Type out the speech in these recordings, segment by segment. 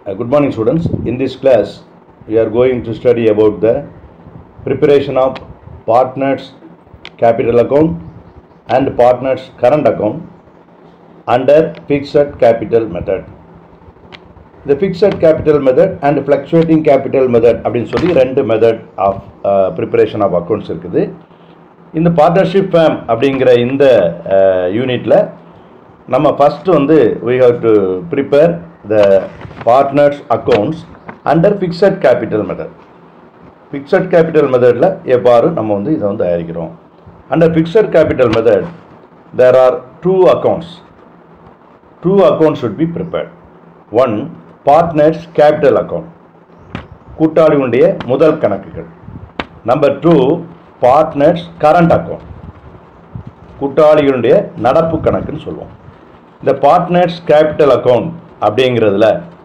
Uh, good morning students in this class we are going to study about the preparation of partners capital account and partners current account under fixed capital method the fixed capital method and fluctuating capital method அப்படின்னு சொல்லி ரெண்டு method of preparation of accounts இருக்குது இந்த partnership fame அப்படிங்கிற இந்த யூனிட்டில் நம்ம first வந்து we have to prepare the partners accounts under fixed capital method fixed capital மெத்தடில் எவ்வாறு நம்ம வந்து இதை வந்து தயாரிக்கிறோம் under fixed capital method there are two accounts two accounts should be prepared one partners capital account கூட்டாளிகளுடைய முதல் கணக்குகள் number two partners current account கூட்டாளிகளுடைய நடப்பு கணக்குன்னு சொல்லுவோம் இந்த பார்ட்னர்ஸ் கேபிட்டல் அக்கௌண்ட் அப்படிங்கிறதுல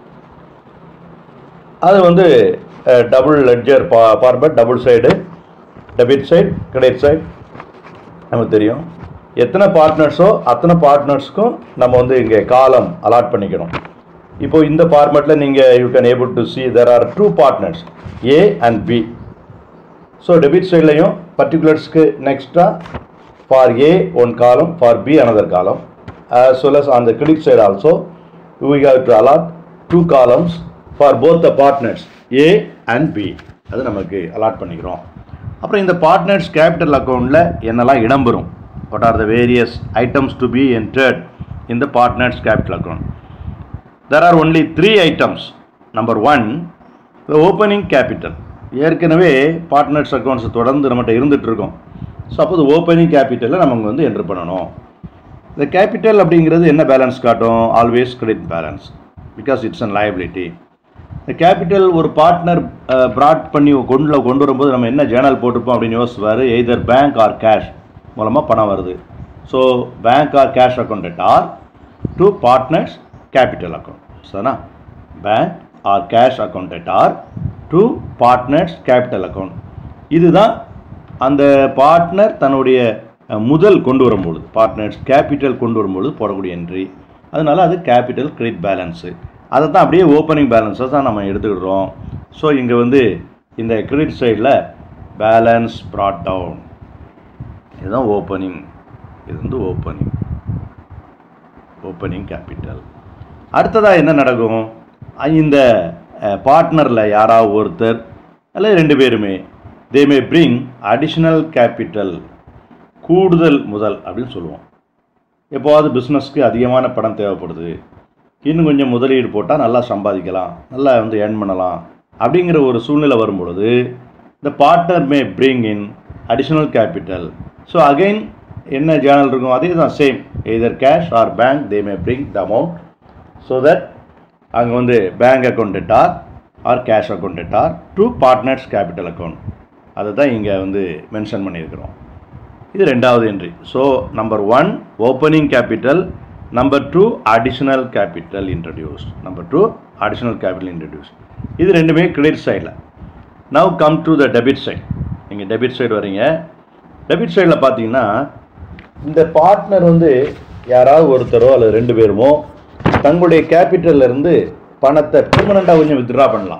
அது வந்து டபுள் லெட்ஜர் பா format double side debit side credit side நமக்கு தெரியும் எத்தனை பார்ட்னர்ஸோ அத்தனை பார்ட்னர்ஸ்க்கும் நம்ம வந்து இங்கே காலம் அலாட் பண்ணிக்கணும் இப்போ இந்த ஃபார்மேட்டில் நீங்கள் you can able to see there are two partners A and B so debit சைட்லையும் பர்டிகுலர்ஸ்க்கு நெக்ஸ்ட்டாக for A one column for B another column as well as on the credit side also we have to allot two columns for both the partners A and B அது நமக்கு allot பண்ணிக்கிறோம் அப்புறம் இந்த partners capital அக்கௌண்ட்டில் என்னெல்லாம் இடம்பெறும் what are the various items to be entered in the partners capital account there are only three items number one the opening capital ஏற்கனவே partners accounts தொடர்ந்து நம்மகிட்ட இருந்துட்டு இருக்கோம் ஸோ அப்போ ஓப்பனிங் கேபிட்டலில் நம்ம வந்து என்ட்ரு பண்ணணும் இந்த கேபிட்டல் அப்படிங்கிறது என்ன பேலன்ஸ் காட்டும் always credit balance because it's an liability இந்த கேபிட்டல் ஒரு பார்ட்னர் ப்ராட் பண்ணி கொண்டு கொண்டு வரும்போது நம்ம என்ன ஜேர்னல் போட்டிருப்போம் அப்படின்னு யோசிப்பார் எய்தர் பேங்க் ஆர் கேஷ் மூலமாக பணம் வருது so bank or cash account or to partners capital account சரிண்ணா bank or cash account or to partners capital account இதுதான் அந்த பார்ட்னர் தன்னுடைய அஹ், முதல் கொண்டு வரும்பொழுது பார்ட்னர்ஸ் கேபிட்டல் கொண்டு வரும்பொழுது போடக்கூடிய என்ட்ரி அதனால அது கேபிட்டல் கிரெடிட் பேலன்ஸு அதை தான் அப்படியே ஓப்பனிங் பேலன்ஸை தான் நம்ம எடுத்துக்கிடுறோம் ஸோ இங்கே வந்து இந்த கிரெடிட் சைடில் பேலன்ஸ் ப்ராட் டவுன் இதுதான் ஓப்பனிங் இது வந்து ஓப்பனிங் ஓப்பனிங் கேபிட்டல் அடுத்ததாக என்ன நடக்கும் அஹ் இந்த பார்ட்னரில் யாராவது ஒருத்தர் அல்லது ரெண்டு பேருமே they may bring additional capital கூடுதல் முதல் அப்படின்னு சொல்லுவோம் எப்போவாவது பிஸ்னஸ்க்கு அதிகமான பணம் தேவைப்படுது இன்னும் கொஞ்சம் முதலீடு போட்டால் நல்லா சம்பாதிக்கலாம் நல்லா வந்து ஏர்ன் பண்ணலாம் அப்படிங்கிற ஒரு சூழ்நிலை வரும்பொழுது இந்த partner may bring in additional capital so again என்ன ஜேர்னல் இருக்கும் அதே தான் same either cash or bank they may bring the amount so that அங்கே வந்து bank account or or cash account or to partners capital account அதை தான் இங்கே வந்து மென்ஷன் பண்ணியிருக்கிறோம் இது ரெண்டாவது entry so number one opening capital number two additional capital introduce number two additional capital introduce இது ரெண்டுமே கிரெடிட் சைடில் now come to the debit side நீங்கள் டெபிட் சைடு வரீங்க டெபிட் சைடில் பார்த்தீங்கன்னா இந்த பார்ட்னர் வந்து யாராவது ஒருத்தரோ அல்லது ரெண்டு பேருமோ தங்களுடைய கேபிட்டல்ல இருந்து பணத்தை பெர்மனண்ட்டாக கொஞ்சம் வித்ட்ரா பண்ணலாம்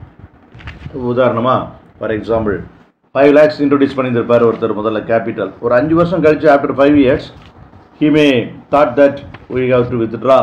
உதாரணமாக for example five lakhs introduce பண்ணியிருப்பார் ஒருத்தர் முதல்ல கேபிட்டல் ஒரு அஞ்சு வருஷம் கழிச்சு after five years he may thought that we have to withdraw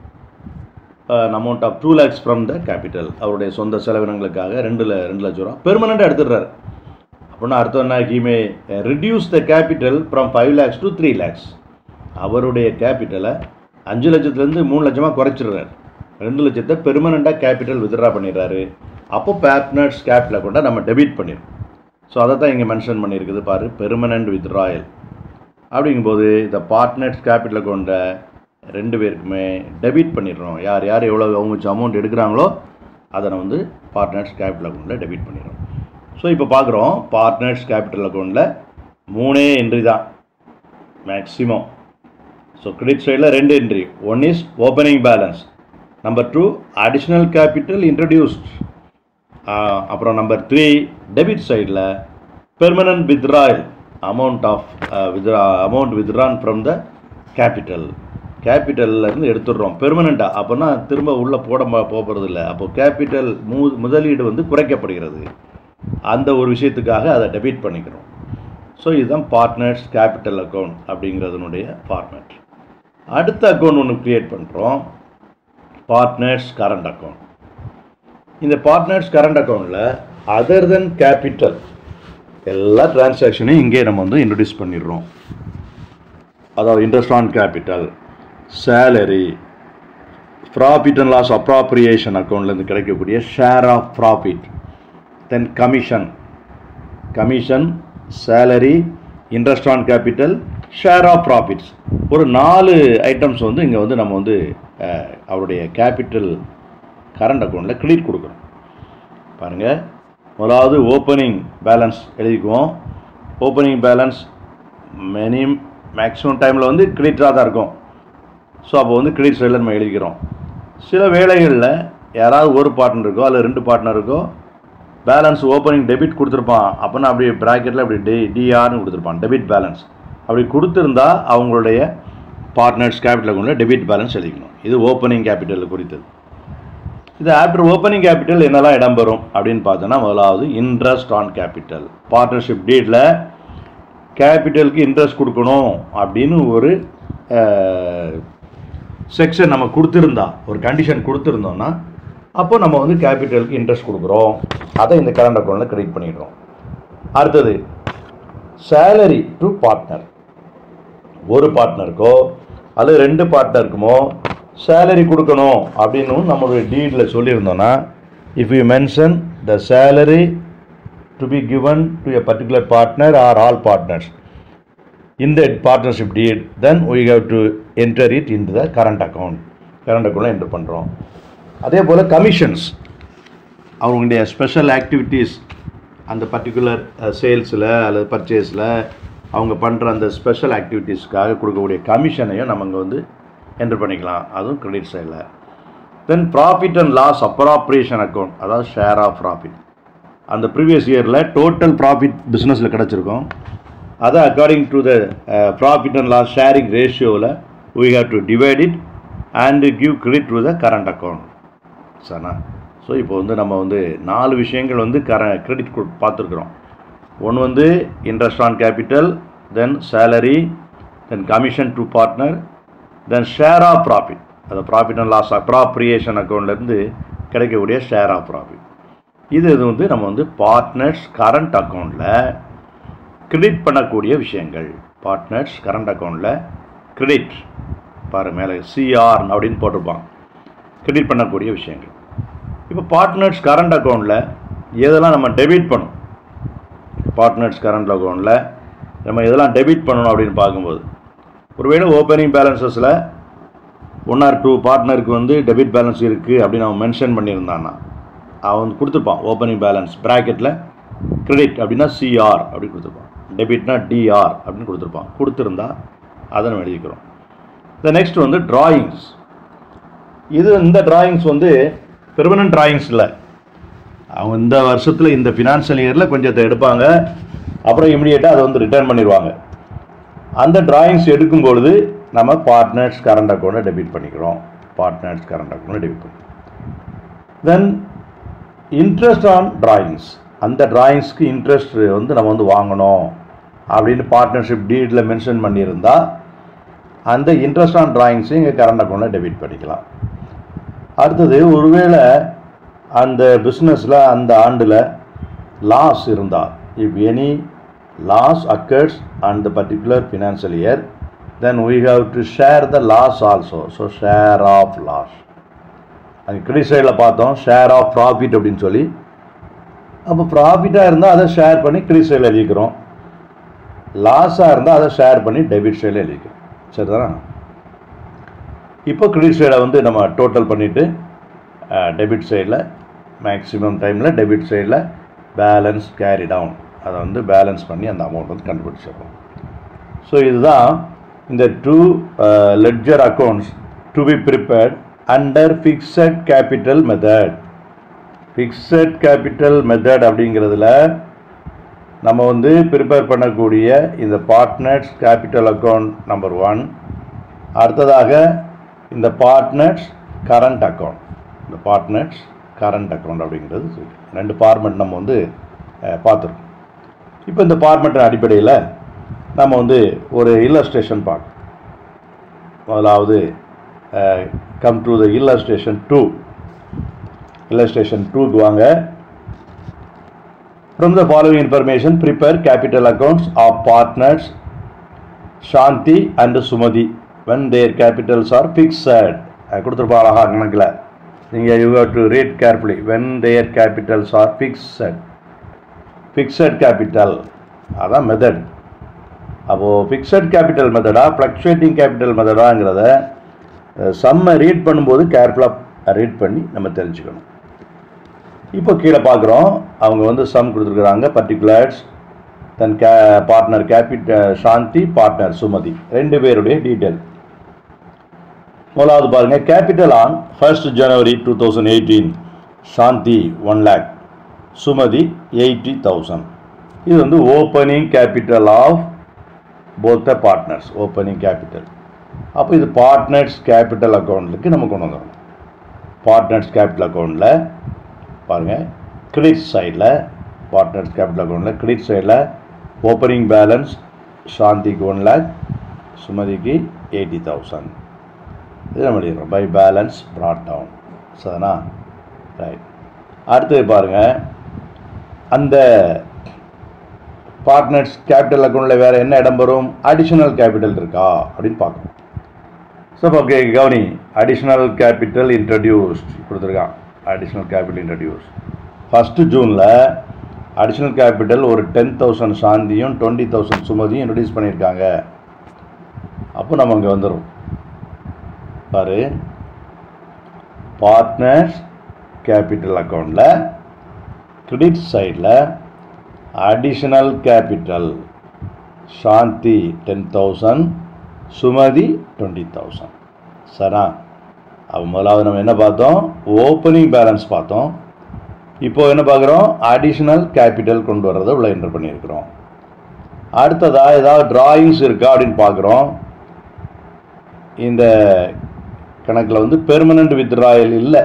an amount of two lakhs from the capital அவருடைய சொந்த செலவினங்களுக்காக ரெண்டுல ரெண்டு லட்சம் ரூபா பெர்மனண்ட்டாக எடுத்துடுறாரு அப்படின்னா அர்த்தம் என்ன he may reduce the capital from five lakhs to three lakhs அவருடைய கேபிட்டலை அஞ்சு லட்சத்துலேருந்து மூணு லட்சமாக குறைச்சிடுறாரு ரெண்டு லட்சத்தை பெர்மனண்ட்டாக கேபிட்டல் வித்ட்ரா பண்ணிடுறாரு அப்போ பார்ட்னர்ஸ் கேபிட்டலை கொண்டா நம்ம டெபிட் பண்ணிடுறோம் ஸோ அதை தான் இங்கே மென்ஷன் பண்ணியிருக்குது பாரு பெர்மனண்ட் வித்ட்ராயல் அப்படிங்கும்போது இந்த பார்ட்னர்ஸ் கேபிட்டலை கொண்ட ரெண்டு பேருக்குமே டெபிட் பண்ணிடுறோம் யார் யார் எவ்வளோ அவங்க அமௌண்ட் எடுக்கிறாங்களோ அதை நம்ம வந்து பார்ட்னர்ஸ் கேபிட்டல் அக்கௌண்ட்டில் டெபிட் பண்ணிடுறோம் ஸோ இப்போ பார்க்குறோம் பார்ட்னர்ஸ் கேபிட்டல் அக்கௌண்ட்டில் மூணே என்ட்ரி தான் மேக்ஸிமம் ஸோ கிரெடிட் சைடில் ரெண்டு entry one is opening balance number two additional capital introduced அப்புறம் நம்பர் த்ரீ டெபிட் சைடில் permanent withdrawal amount of uh, withdraw amount withdrawn from the capital கேபிட்டல்லேருந்து எடுத்துடுறோம் பெர்மனெண்ட்டாக அப்போனா திரும்ப உள்ளே போட போகிறது இல்லை அப்போ கேபிட்டல் மு முதலீடு வந்து குறைக்கப்படுகிறது அந்த ஒரு விஷயத்துக்காக அதை டெபிட் பண்ணிக்கிறோம் ஸோ இதுதான் பார்ட்னர்ஸ் கேபிட்டல் அக்கௌண்ட் அப்படிங்கிறதுனுடைய ஃபார்மேட் அடுத்த அக்கௌண்ட் ஒன்று க்ரியேட் பண்ணுறோம் பார்ட்னர்ஸ் கரண்ட் அக்கௌண்ட் இந்த பார்ட்னர்ஸ் கரண்ட் அக்கௌண்ட்டில் அதர் தென் கேபிட்டல் எல்லா டிரான்சாக்ஷனையும் இங்கே நம்ம வந்து இன்ட்ரடியூஸ் பண்ணிடுறோம் அதாவது interest on capital salary profit and loss appropriation அக்கௌண்ட்லேருந்து கிடைக்கக்கூடிய share of profit then commission commission salary interest on capital share of profits ஒரு நாலு ஐட்டம்ஸ் வந்து இங்கே வந்து நம்ம வந்து அஹ், அவருடைய கேபிட்டல் கரண்ட் அக்கௌண்ட்டில் கிரெடிட் கொடுக்குறோம் பாருங்கள் முதலாவது ஓப்பனிங் பேலன்ஸ் எழுதிக்குவோம் ஓப்பனிங் பேலன்ஸ் மெனி மேக்ஸிமம் டைமில் வந்து கிரெடிட்டாக தான் இருக்கும் ஸோ அப்போ வந்து கிரெடிட் சைடில் நம்ம எழுதிக்கிறோம் சில வேளைகளில் யாராவது ஒரு பார்ட்னருக்கோ அல்லது ரெண்டு பார்ட்னருக்கோ பேலன்ஸ் ஓப்பனிங் டெபிட் கொடுத்துருப்பான் அப்போனா அப்படியே ப்ராக்கெட்டில் அப்படி டி டிஆர்னு கொடுத்துருப்பான் டெபிட் பேலன்ஸ் அப்படி கொடுத்துருந்தா அவங்களுடைய பார்ட்னர்ஸ் கேபிட்டல் அக்கௌண்ட்டில் டெபிட் பேலன்ஸ் எழுதிக்கணும் இது ஓப்பனிங் கேபிட்டல் குறித்தது இது ஆஃப்டர் ஓப்பனிங் கேபிட்டல் என்னெல்லாம் இடம்பெறும் அப்படின்னு பார்த்தோன்னா முதலாவது இன்ட்ரெஸ்ட் ஆன் கேபிட்டல் பார்ட்னர்ஷிப் டீடில் கேபிட்டலுக்கு இன்ட்ரெஸ்ட் கொடுக்கணும் அப்படின்னு ஒரு செக்ஷன் நம்ம கொடுத்துருந்தா ஒரு கண்டிஷன் கொடுத்துருந்தோம்னா அப்போ நம்ம வந்து கேபிட்டலுக்கு இன்ட்ரெஸ்ட் கொடுக்குறோம் அதை இந்த கரண்ட் அக்கௌண்ட்டில் கிரெடிட் பண்ணிடுறோம் அடுத்தது சேலரி டு பார்ட்னர் ஒரு பார்ட்னருக்கோ அல்லது ரெண்டு பார்ட்னருக்குமோ சேலரி கொடுக்கணும் அப்படின்னு நம்மளுடைய டீடில் சொல்லியிருந்தோன்னா if you mention the salary to be given to a particular partner or all partners in the partnership deed then we have to enter it into the current account current account enter பண்ணுறோம் அதே போல் commissions அவங்களுடைய special activities அந்த particular சேல்ஸில் அல்லது பர்ச்சேஸில் அவங்க பண்ணுற அந்த ஸ்பெஷல் ஆக்டிவிட்டீஸ்க்காக கொடுக்கக்கூடிய கமிஷனையும் நம்ம இங்கே வந்து என்டர் பண்ணிக்கலாம் அதுவும் கிரெடிட் சைடில் then profit and loss appropriation account அதாவது ஷேர் ஆஃப் ப்ராஃபிட் அந்த ப்ரீவியஸ் இயரில் டோட்டல் ப்ராஃபிட் பிஸ்னஸில் கிடச்சிருக்கும் அதை according to the profit and loss sharing ரேஷியோவில் we have to divide it and give credit to the current account சரிண்ணா so இப்போ வந்து நம்ம வந்து நாலு விஷயங்கள் வந்து கர கிரெடிட் பார்த்துருக்குறோம் ஒன்று வந்து interest on capital then salary then commission to partner then share of profit அது ப்ராஃபிட் அண்ட் லாஸ் அப்ராப்ரியேஷன் அக்கௌண்ட்லேருந்து கிடைக்கக்கூடிய ஷேர் ஆஃப் ப்ராஃபிட் இது இது வந்து நம்ம வந்து பார்ட்னர்ஸ் கரண்ட் அக்கௌண்ட்டில் கிரெடிட் பண்ணக்கூடிய விஷயங்கள் பார்ட்னர்ஸ் கரண்ட் அக்கௌண்ட்டில் கிரெடிட் பாரு மேலே சிஆர் அப்படின்னு போட்டிருப்பான் கிரெடிட் பண்ணக்கூடிய விஷயங்கள் இப்போ பார்ட்னர்ஸ் கரண்ட் அக்கௌண்ட்டில் எதெல்லாம் நம்ம டெபிட் பண்ணணும் பார்ட்னர்ஸ் கரண்ட் அக்கௌண்ட்டில் நம்ம எதெல்லாம் டெபிட் பண்ணணும் அப்படின்னு பார்க்கும்போது ஒருவேளை ஓப்பனிங் பேலன்சஸில் ஒன் ஆர் டூ பார்ட்னருக்கு வந்து டெபிட் பேலன்ஸ் இருக்குது அப்படின்னு அவன் மென்ஷன் பண்ணியிருந்தான்னா அவன் வந்து கொடுத்துருப்பான் ஓப்பனிங் பேலன்ஸ் ப்ராக்கெட்டில் கிரெடிட் அப்படின்னா சிஆர் அப்படி கொடுத்துருப்பான் டெபிட்னா டிஆர் அப்படின்னு கொடுத்துருப்பான் கொடுத்துருந்தா அதை நம்ம எழுதிக்கிறோம் இந்த நெக்ஸ்ட் வந்து டிராயிங்ஸ் இது இந்த டிராயிங்ஸ் வந்து பெர்மனன்ட் டிராயிங்ஸ் இல்லை அவங்க இந்த வருஷத்தில் இந்த ஃபினான்ஷியல் இயரில் கொஞ்சத்தை எடுப்பாங்க அப்புறம் இமிடியேட்டாக அதை வந்து ரிட்டர்ன் பண்ணிடுவாங்க அந்த டிராயிங்ஸ் எடுக்கும் பொழுது நம்ம பார்ட்னர்ஸ் கரண்ட் அக்கௌண்ட்டை டெபிட் பண்ணிக்கிறோம் பார்ட்னர்ஸ் கரண்ட் அக்கௌண்ட்டை டெபிட் பண்ணிக்கிறோம் தென் இன்ட்ரெஸ்ட் ஆன் டிராயிங்ஸ் அந்த டிராயிங்ஸ்க்கு இன்ட்ரெஸ்ட் வந்து நம்ம வந்து வாங்கணும் அப்படின்னு பார்ட்னர்ஷிப் டீடில் மென்ஷன் பண்ணியிருந்தா அந்த இன்ட்ரெஸ்ட் ஆன் டிராயிங்ஸையும் இங்கே கரண்ட் அக்கௌண்ட்டில் டெபிட் பண்ணிக்கலாம் அடுத்தது ஒருவேளை அந்த பிஸ்னஸில் அந்த ஆண்டில் லாஸ் இருந்தால் if any loss occurs and the particular financial year then we have to share the loss also so share of loss அது கிரெடிட் சைடில் பார்த்தோம் ஷேர் ஆஃப் ப்ராஃபிட் அப்படின்னு சொல்லி அப்போ ப்ராஃபிட்டாக இருந்தால் அதை ஷேர் பண்ணி கிரெடிட் சைடில் எழுதிக்கிறோம் லாஸாக இருந்தால் அதை ஷேர் பண்ணி டெபிட் சைடில் எழுதிக்கிறோம் சரிதானா இப்போ கிரெடிட் சைடை வந்து நம்ம டோட்டல் பண்ணிவிட்டு டெபிட் சைடில் மேக்ஸிமம் டைமில் டெபிட் சைடில் பேலன்ஸ் கேரி டவுன் அதை வந்து பேலன்ஸ் பண்ணி அந்த அமௌண்ட் வந்து கண்டுபிடிச்சிடுறோம் ஸோ இதுதான் இந்த two ledger accounts to be prepared under fixed capital method fixed capital method அப்படிங்கிறதுல நம்ம வந்து ப்ரிப்பேர் பண்ணக்கூடிய இந்த partners capital account number one அடுத்ததாக இந்த பார்ட்னர்ஸ் கரண்ட் அக்கௌண்ட் இந்த பார்ட்னர்ஸ் கரண்ட் அக்கௌண்ட் அப்படிங்கிறது சரி. ரெண்டு ஃபார்மெட் நம்ம வந்து அஹ், பார்த்துருக்கோம் இப்போ இந்த ஃபார்மெட்டின் அடிப்படையில் நம்ம வந்து ஒரு இல்லஸ்ட்ரேஷன் பார்க்கணும் முதலாவது come to the illustration two illustration 2 க்கு வாங்க from the following information prepare capital accounts of partners Shanti and Sumati when their capitals are fixed அது கொடுத்துருப்பா அழகா கணக்கில் நீங்கள் you have to read carefully when their capitals are fixed fixed capital அதான் method அப்போது fixed capital மெத்தடா fluctuating capital மெத்தடாங்கிறத சம்மை read பண்ணும்போது கேர்ஃபுல்லாக ரீட் பண்ணி நம்ம தெரிஞ்சுக்கணும் இப்போ கீழே பார்க்குறோம் அவங்க வந்து சம் கொடுத்துருக்குறாங்க பர்டிகுலர்ஸ் தன் கே பார்ட்னர் கேபிட் சாந்தி பார்ட்னர் சுமதி ரெண்டு பேருடைய டீட்டெயில் முதலாவது பாருங்க capital on first January two thousand eighteen Shanti one lakh Sumathi eighty thousand இது வந்து opening capital of both the partners opening capital அப்போ இது பார்ட்னர்ஸ் கேபிட்டல் அக்கௌண்ட்டுக்கு நம்ம கொண்டு வந்துடணும் பார்ட்னர்ஸ் கேபிட்டல் அக்கௌண்ட்டில் பாருங்கள் கிரெடிட் சைடில் பார்ட்னர்ஸ் கேபிட்டல் அக்கௌண்ட்டில் கிரெடிட் சைடில் ஓப்பனிங் பேலன்ஸ் சாந்திக்கு ஒன் லேக் சுமதிக்கு எயிட்டி தௌசண்ட் இது நம்ம எழுதிடுறோம் பை பேலன்ஸ் ப்ராட் டவுன் சரிண்ணா ரைட் அடுத்தது பாருங்கள் அந்த பார்ட்னர்ஸ் கேபிட்டல் அக்கௌண்ட்டில் வேறு என்ன இடம் வரும் அடிஷனல் கேபிட்டல் இருக்கா அப்படின்னு பார்க்கணும் ஸோ இப்போ ஓகே கவனி அடிஷ்னல் கேபிட்டல் இன்ட்ரடியூஸ்ட் கொடுத்துருக்கான் அடிஷ்னல் கேபிட்டல் இன்ட்ரடியூஸ் ஃபஸ்ட்டு ஜூனில் அடிஷ்னல் கேபிட்டல் ஒரு டென் தௌசண்ட் சாந்தியும் டுவெண்ட்டி தௌசண்ட் சுமதியும் இன்ட்ரடியூஸ் பண்ணியிருக்காங்க அப்போ நம்ம அங்கே வந்துடும் பாரு பார்ட்னர்ஸ் கேபிட்டல் அக்கௌண்ட்டில் கிரெடிட் சைடில் additional capital Shanti ten thousand Sumathi twenty thousand சரிண்ணா அப்போ முதலாவது நம்ம என்ன பார்த்தோம் ஓப்பனிங் பேலன்ஸ் பார்த்தோம் இப்போ என்ன பார்க்குறோம் அடிஷ்னல் கேபிட்டல் கொண்டு வர்றதை உள்ள என்டர் பண்ணியிருக்கிறோம் அடுத்ததாக ஏதாவது டிராயிங்ஸ் இருக்கா அப்படின்னு பார்க்குறோம் இந்த கணக்கில் வந்து பெர்மனண்ட் வித்ராயல் இல்லை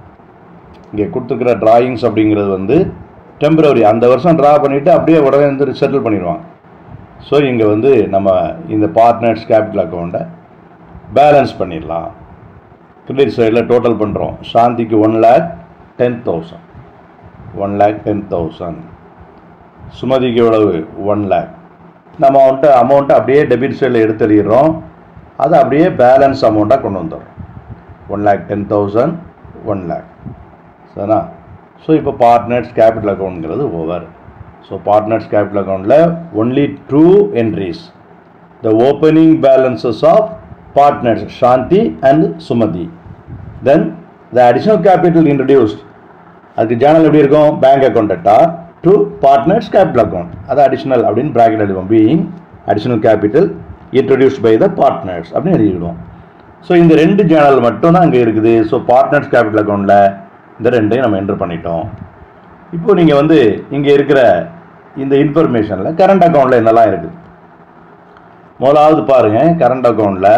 இங்கே கொடுத்துருக்கிற டிராயிங்ஸ் அப்படிங்கிறது வந்து டெம்பரவரி அந்த வருஷம் ட்ரா பண்ணிவிட்டு அப்படியே உடனே வந்து செட்டில் பண்ணிடுவாங்க ஸோ இங்கே வந்து நம்ம இந்த பார்ட்னர்ஸ் கேபிட்டல் அக்கௌண்ட்டை பேலன்ஸ் பண்ணிடலாம் கிரெடிட் சைடில் டோட்டல் பண்ணுறோம் சாந்திக்கு one lakh ten thousand one lakh ten thousand சுமதிக்கு எவ்வளவு ஒன் லேக் நம்ம அவன்கிட்ட அமௌண்ட்டை அப்படியே டெபிட் சைடில் எடுத்துடுறோம் அதை அப்படியே பேலன்ஸ் அமௌண்ட்டாக கொண்டு வந்துடுறோம் one lakh ten thousand one lakh சரிண்ணா ஸோ இப்போ பார்ட்னர்ஸ் கேபிட்டல் அக்கௌண்ட்ங்கிறது ஓவர் ஸோ பார்ட்னர்ஸ் கேபிட்டல் அக்கௌண்ட்டில் only two entries the opening balances of partners Shanti and Sumati. Then the additional capital introduced அதுக்கு ஜேர்னல் எப்படி இருக்கும் பேங்க் அக்கௌண்ட் அட்டா டு பார்ட்னர்ஸ் கேபிட்டல் அக்கௌண்ட் அது additional அப்படின்னு bracket எழுதுவோம் being additional capital introduced by the partners அப்படின்னு எழுதிடுவோம் so இந்த ரெண்டு ஜேர்னல் மட்டும் தான் அங்கே இருக்குது ஸோ பார்ட்னர்ஸ் கேபிட்டல் அக்கௌண்ட்டில் இந்த ரெண்டையும் நம்ம என்டர் பண்ணிட்டோம் இப்போ நீங்கள் வந்து இங்கே இருக்கிற இந்த இன்ஃபர்மேஷனில் கரண்ட் அக்கௌண்ட்டில் என்னெல்லாம் இருக்குது முதலாவது பாருங்கள் கரண்ட் அக்கௌண்ட்டில்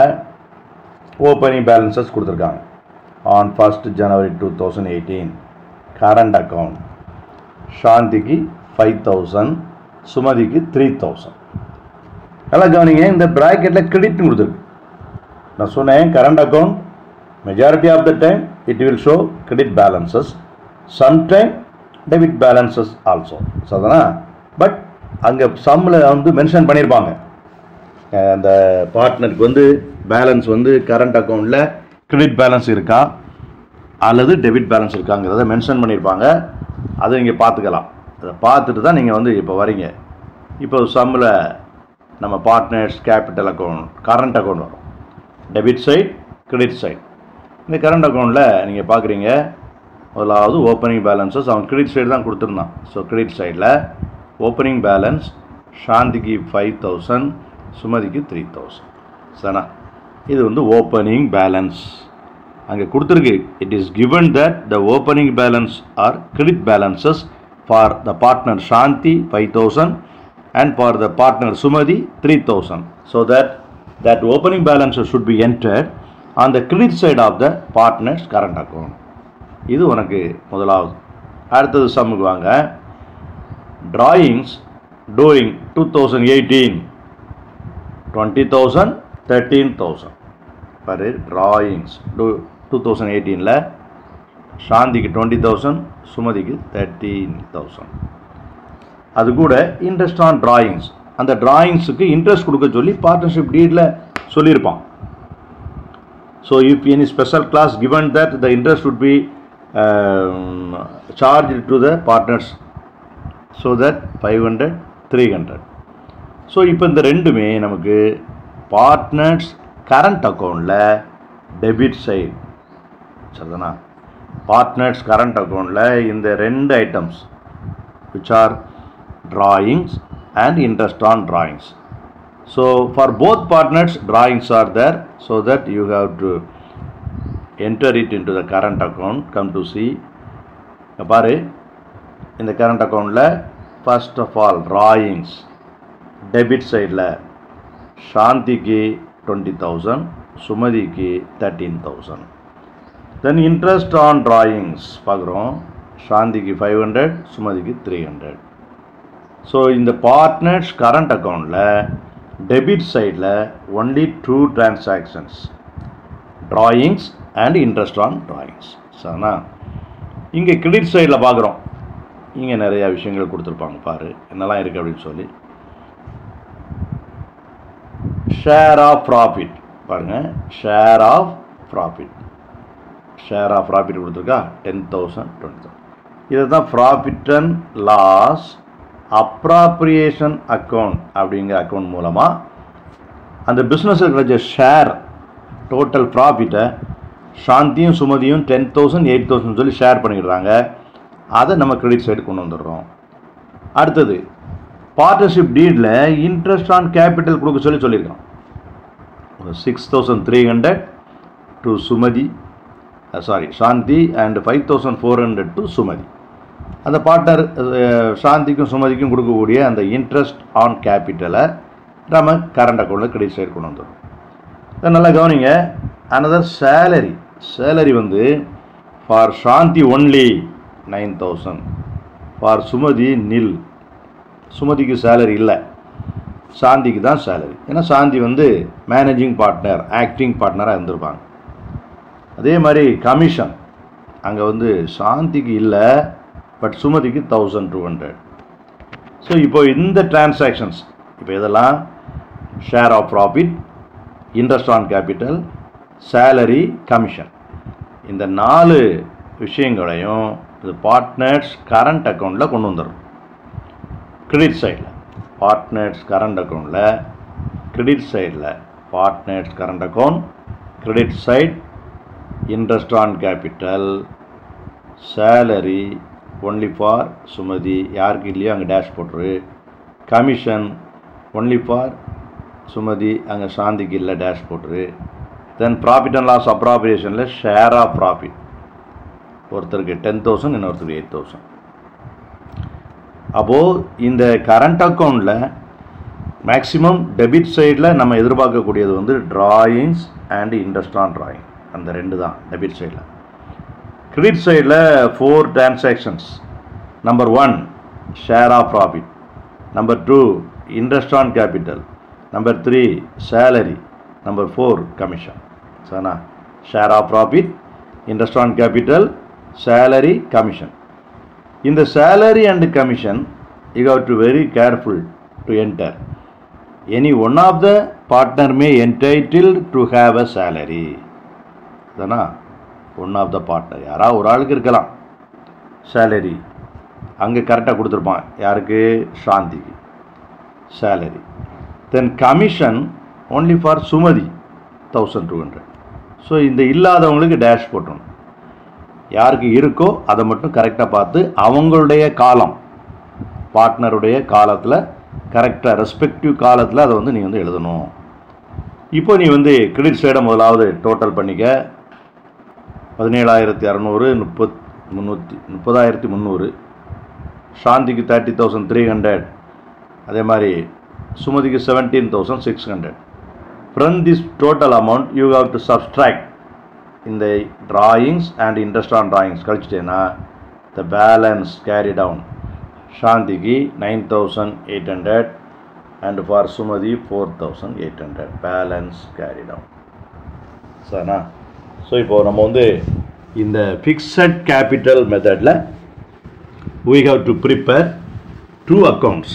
ஓப்பனிங் பேலன்சஸ் கொடுத்துருக்காங்க on first January two thousand eighteen current account சாந்திக்கு ஃபைவ் தௌசண்ட் சுமதிக்கு த்ரீ தௌசண்ட் நல்லா கவனிங்க இந்த ப்ராக்கெட்டில் கிரெடிட்னு கொடுத்துருக்கு நான் சொன்னேன் current account majority of the time it will show credit balances sometime debit balances also so அதனா பட் அங்கே சம்மில் வந்து மென்ஷன் பண்ணியிருப்பாங்க அஹ் அந்த பார்ட்னருக்கு வந்து பேலன்ஸ் வந்து கரண்ட் அக்கௌண்ட்டில் கிரெடிட் பேலன்ஸ் இருக்கா அல்லது டெபிட் பேலன்ஸ் இருக்காங்கிறத மென்ஷன் பண்ணியிருப்பாங்க அதை நீங்கள் பார்த்துக்கலாம் அதை பார்த்துட்டு தான் நீங்கள் வந்து இப்போ வரீங்க இப்போ சம்மில் நம்ம partners capital account current account வரும் டெபிட் சைட் கிரெடிட் சைட் இந்த கரண்ட் அக்கௌண்ட்டில் நீங்கள் பார்க்குறீங்க முதலாவது ஓப்பனிங் பேலன்ஸஸ் அவன் கிரெடிட் சைடு தான் கொடுத்துருந்தான் ஸோ கிரெடிட் சைடில் ஓப்பனிங் பேலன்ஸ் சாந்திக்கு ஃபைவ் தௌசண்ட் சுமதிக்கு த்ரீ தௌசண்ட் சரிண்ணா இது வந்து ஓப்பனிங் பேலன்ஸ் அங்கே கொடுத்துருக்கு it is given that the opening balance are credit balances for the partner Shanti 5000 and for the partner Sumadi 3000 so that that opening balance should be entered on the credit side of the partner's current account இது உனக்கு முதலாவது அடுத்தது சம்முக்கு வாங்க drawings during 2018 20000 13000 பாரு drawings do 2018ல சாந்திக்கு twenty thousand சுமதிக்கு thirteen thousand அது கூட இன்ட்ரெஸ்ட் ஆன் drawings அந்த டிராயிங்ஸுக்கு இன்ட்ரெஸ்ட் கொடுக்க சொல்லி பார்ட்னர்ஷிப் டீடில் சொல்லியிருப்பான் so if any special clause given that the interest would be um, charged to the partners so that five hundred three hundred so இப்போ இந்த ரெண்டுமே நமக்கு பார்ட்னர்ஸ் கரண்ட் அக்கௌண்ட்டில் டெபிட் சைடு சரிதானா பார்ட்னர்ஸ் கரண்ட் அக்கௌண்ட்டில் இந்த ரெண்டு items which are drawings and interest on drawings. So for both partners, drawings are there so that you have to enter it into the current account. Come to see. இங்க பாரு இந்த current அக்கௌண்ட்டில் first of all drawings debit சைடில் சாந்திக்கு twenty thousand சுமதிக்கு thirteen thousand then interest on drawings பார்க்குறோம் சாந்திக்கு five hundred சுமதிக்கு த்ரீ ஹண்ட்ரட் ஸோ இந்த பார்ட்னர்ஸ் கரண்ட் அக்கௌண்ட்டில் டெபிட் சைடில் only two transactions drawings and interest on drawings சரிண்ணா இங்கே கிரெடிட் சைடில் பார்க்குறோம் இங்கே நிறையா விஷயங்கள் கொடுத்துருப்பாங்க பாரு என்னெல்லாம் இருக்குது அப்படின்னு சொல்லி ஷேர் ஆஃப் ப்ராஃபிட் பாருங்கள் share of profit share of profit கொடுத்துருக்கா டென் தௌசண்ட் டுவெண்ட்டி தௌசண்ட் இதை தான் profit and loss appropriation account அப்படிங்கிற அக்கௌண்ட் மூலமாக அந்த பிஸ்னஸில் கிடைச்ச ஷேர் டோட்டல் ப்ராஃபிட்டை சாந்தியும் சுமதியும் டென் தௌசண்ட் எயிட் தௌசண்ட் சொல்லி ஷேர் பண்ணிடுறாங்க அதை நம்ம கிரெடிட் சைடு கொண்டு வந்துடுறோம் அடுத்தது பார்ட்னர்ஷிப் டீடில் இன்ட்ரெஸ்ட் ஆன் கேபிட்டல் கொடுக்க சொல்லி சொல்லியிருக்கோம் ஒரு six thousand three hundred to Sumathi sorry Shanti and five thousand four hundred to Sumathi அந்த பார்ட்னர் சாந்திக்கும் சுமதிக்கும் கொடுக்கக்கூடிய அந்த இன்ட்ரெஸ்ட் ஆன் கேபிட்டலை நம்ம கரண்ட் அக்கௌண்ட்டில் கிரெடிட் சைடு கொண்டு வந்துடும் இதை நல்லா கவனிங்க அனதர் சேலரி சேலரி வந்து for Shanti only nine thousand for Sumathi nil சுமதிக்கு சேலரி இல்லை சாந்திக்கு தான் சேலரி ஏன்னா சாந்தி வந்து மேனேஜிங் பார்ட்னர் ஆக்டிங் பார்ட்னராக இருந்திருப்பாங்க அதே மாதிரி கமிஷன் அங்கே வந்து சாந்திக்கு இல்லை பட் சுமதிக்கு தௌசண்ட் டூ ஹண்ட்ரட் ஸோ இப்போ இந்த டிரான்சாக்ஷன்ஸ் இப்போ இதெல்லாம் share of profit interest on capital salary commission இந்த நாலு விஷயங்களையும் இது பார்ட்னர்ஸ் கரண்ட் அக்கௌண்ட்டில் கொண்டு வந்துடும் கிரெடிட் சைடில் பார்ட்னர்ஸ் கரண்ட் அக்கௌண்ட்டில் கிரெடிட் சைடில் partners current account credit side interest on capital salary only for Sumathi யாருக்கு இல்லையோ அங்கே டேஷ் போட்டுரு கமிஷன் ஒன்லி ஃபார் சுமதி அங்கே சாந்திக்கு இல்லை டேஷ் போட்டுரு தென் ப்ராஃபிட் அண்ட் லாஸ் அப்ராப்ரியேஷனில் ஷேர் ஆஃப் ப்ராஃபிட் ஒருத்தருக்கு டென் தௌசண்ட் இன்னொருத்தருக்கு எயிட் தௌசண்ட் அப்போது இந்த கரண்ட் அக்கௌண்ட்டில் மேக்ஸிமம் டெபிட் சைடில் நம்ம எதிர்பார்க்கக்கூடியது வந்து drawings and interest on drawing அந்த ரெண்டு தான் டெபிட் சைடில் கிரெடிட் சைடில் four transactions number one share of profit number two interest on capital number three salary number four commission சரிண்ணா share of profit interest on capital salary commission இந்த salary and commission you have to very careful to enter any one of the partner may entitle to have a salary தானா one of the partner யாராவது ஒரு ஆளுக்கு இருக்கலாம் salary அங்கே கரெக்டாக கொடுத்துருப்பான் யாருக்கு சாந்திக்கு salary then commission only for Sumathi thousand two hundred so இந்த இல்லாதவங்களுக்கு டேஷ் போட்டணும் யாருக்கு இருக்கோ அதை மட்டும் கரெக்டாக பார்த்து அவங்களுடைய காலம் பார்ட்னருடைய காலத்தில் கரெக்டாக ரெஸ்பெக்டிவ் காலத்தில் அதை வந்து நீ வந்து எழுதணும் இப்போ நீ வந்து கிரெடிட் சைடை முதலாவது டோட்டல் பண்ணிக்க பதினேழாயிரத்தி அறநூறு முப்பத் முந்நூற்றி முப்பதாயிரத்தி முந்நூறு சாந்திக்கு தேர்ட்டி தௌசண்ட் த்ரீ ஹண்ட்ரட் அதே மாதிரி சுமதிக்கு seventeen thousand six hundred from this total amount you have to subtract இந்த drawings and interest on drawings கழிச்சிட்டேன்னா the balance carry down சாந்திக்கு nine thousand eight hundred and for Sumathi four thousand eight hundred balance carry down சரிண்ணா ஸோ இப்போது நம்ம வந்து இந்த fixed capital மெத்தடில் we have to prepare two accounts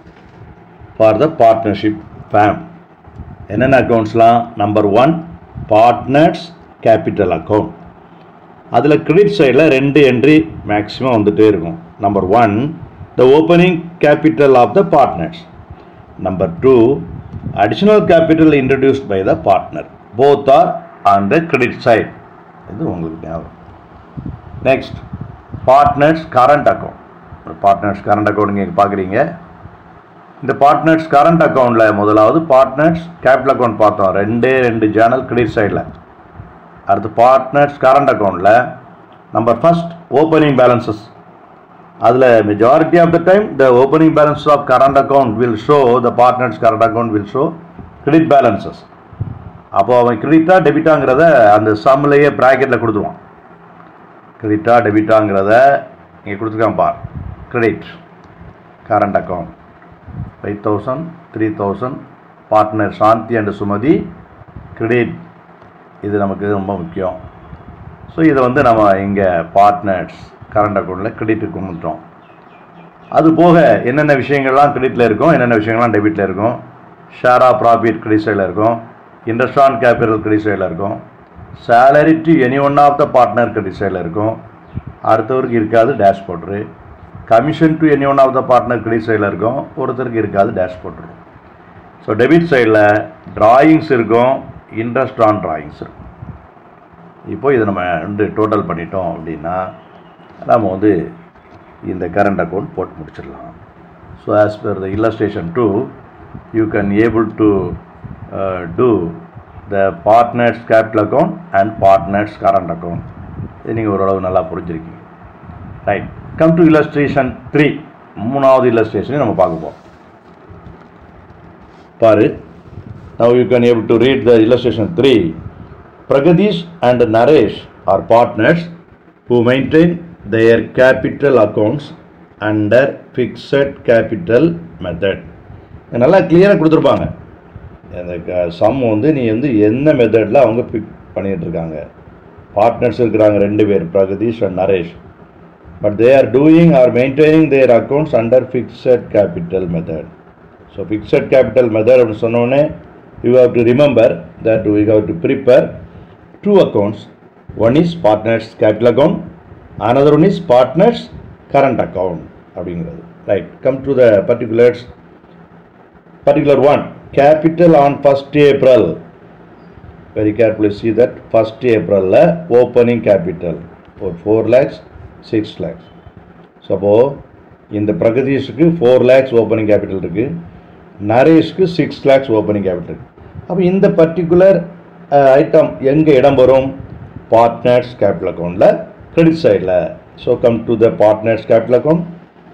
for the partnership firm என்னென்ன அக்கௌண்ட்ஸ்லாம் number one partners capital account அதில் கிரெடிட் சைடில் ரெண்டு என்ட்ரி மேக்ஸிமம் வந்துட்டே இருக்கும் number one the opening capital of the partners number two additional capital introduced by the partner both are on the credit side இது உங்களுக்கு ஞாபகம் next partners current account partners current account நீங்கள் பார்க்குறீங்க இந்த partners current அக்கௌண்ட்டில் முதலாவது partners capital account பார்த்தோம் ரெண்டே ரெண்டு ஜேர்னல் கிரெடிட் சைடில் அடுத்து பார்ட்னர்ஸ் கரண்ட் அக்கௌண்ட்டில் நம்பர் ஃபர்ஸ்ட் ஓப்பனிங் பேலன்சஸ் அதில் majority of the time the opening balance of current account will show the partners current account will show credit balances அப்போ அவன் கிரெடிட்டா டெபிட்டாங்கிறத அந்த சம்லேயே ப்ராக்கெட்டில் கொடுத்துருவான் கிரெடிட்டா டெபிட்டாங்கிறத இங்கே கொடுத்துருக்கான் பார் credit current account five thousand three thousand partner Shanthi and Sumathi credit இது நமக்கு ரொம்ப முக்கியம் ஸோ இதை வந்து நம்ம இங்கே பார்ட்னர்ஸ் கரண்ட் அக்கௌண்ட்டில் கிரெடிட்டுக்கு கொண்டுட்டோம் அது போக என்னென்ன விஷயங்கள்லாம் கிரெடிட்டில் இருக்கும் என்னென்ன விஷயங்கள்லாம் டெபிட்டில் இருக்கும் ஷேர் ஆஃப் ப்ராஃபிட் கிரெடிட் சைடில் இருக்கும் இன்ட்ரெஸ்ட் ஆன் கேபிட்டல் கிரெடிட் சைடில் இருக்கும் salary to any one of the partner credit சைடில் இருக்கும் அடுத்தவருக்கு இருக்காது டேஷ் போட்ரு commission to any one of the partner credit சைடில் இருக்கும் ஒருத்தருக்கு இருக்காது டேஷ் போட்ரு ஸோ டெபிட் சைடில் டிராயிங்ஸ் இருக்கும் இன்ட்ரெஸ்ட் ஆன் டிராயிங்ஸ் இருக்கும் இப்போ இதை நம்ம வந்து டோட்டல் பண்ணிட்டோம் அப்படின்னா நம்ம வந்து இந்த கரண்ட் அக்கௌண்ட் போட்டு முடிச்சிடலாம் so as per the illustration two you can able to do the partners capital account and partners current account இது நீங்கள் ஓரளவு நல்லா புரிஞ்சிருக்கீங்க right come to illustration three மூணாவது இல்லஸ்ட்ரேஷனையும் நம்ம பார்க்க போகிறோம் பாரு now you can able to read the illustration 3 pragadish and naresh are partners who maintain their capital accounts under fixed capital method இது நல்லா கிளியராக கொடுத்துருப்பாங்க அந்த சம் வந்து நீ வந்து என்ன மெத்தடில் அவங்க பிக் பண்ணிட்டு இருக்காங்க பார்ட்னர்ஸ் இருக்கிறாங்க ரெண்டு பேர் Pragadeesh and Naresh but they are doing or maintaining their accounts under fixed capital method so fixed capital method அப்படின்னு சொன்னோடனே you have to remember that we have to prepare two accounts one is partners capital account another one is partners current account அப்படிங்கிறது right come to the particulars particular one capital on 1st April very carefully see that 1st April ல opening capital for 4 lakhs 6 lakhs suppose இந்த பிரகதீஷுக்கு four lakhs opening capital இருக்கு நரேஷ்க்கு six lakhs opening capital இருக்கு அப்போ இந்த particular item எங்கே இடம் வரும் பார்ட்னர்ஸ் கேபிட்டல் அக்கௌண்ட்டில் கிரெடிட் சைடில் so come to the partners capital account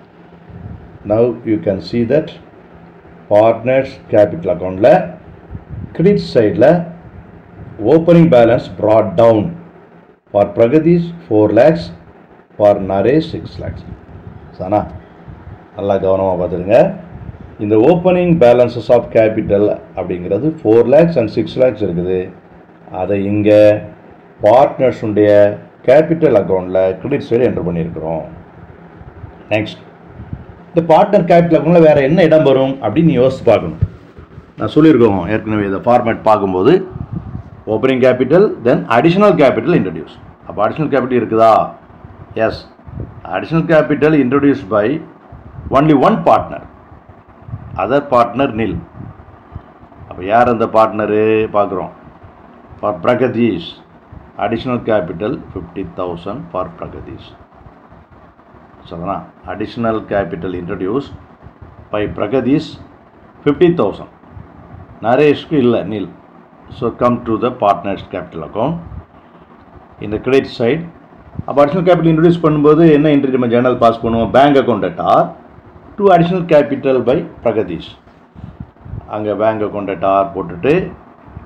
now you can see that partners capital அக்கௌண்ட்டில் கிரெடிட் சைடில் opening balance brought down for Pragadeesh four lakhs for Naresh six lakhs சானா நல்லா கவனமாக பார்த்துருங்க இந்த ஓப்பனிங் பேலன்சஸ் ஆஃப் கேபிட்டல் அப்படிங்கிறது four lakhs and six lakhs இருக்குது அதை இங்கே பார்ட்னர்ஸுடைய கேபிட்டல் அக்கௌண்ட்டில் கிரெடிட் சைடு என்டர் பண்ணியிருக்கிறோம் நெக்ஸ்ட் இந்த பார்ட்னர் கேபிட்டல் அக்கௌண்ட்டில் வேறு என்ன இடம் வரும் அப்படின்னு நீ யோசிச்சு பார்க்கணும் நான் சொல்லியிருக்கோம் ஏற்கனவே இந்த ஃபார்மேட் பார்க்கும்போது opening capital then additional capital introduce அப்போ அடிஷனல் கேபிட்டல் இருக்குதா yes additional capital introduce by only one partner other partner nil அப்போ யார் அந்த பார்ட்னரு பார்க்குறோம் for Pragadeesh additional capital fifty thousand for Pragadeesh சரிங்களா additional capital introduce by Pragadeesh fifty thousand நரேஷ்க்கு இல்லை nil so come to the partners capital account இந்த credit side அப்போ additional capital introduce பண்ணும்போது என்ன என்ட்ரி நம்ம ஜேர்னல் பாஸ் பண்ணுவோம் bank account at R to additional capital by Pragadeesh அங்கே பேங்க் அக்கௌண்ட் அட் ஆர் போட்டுட்டு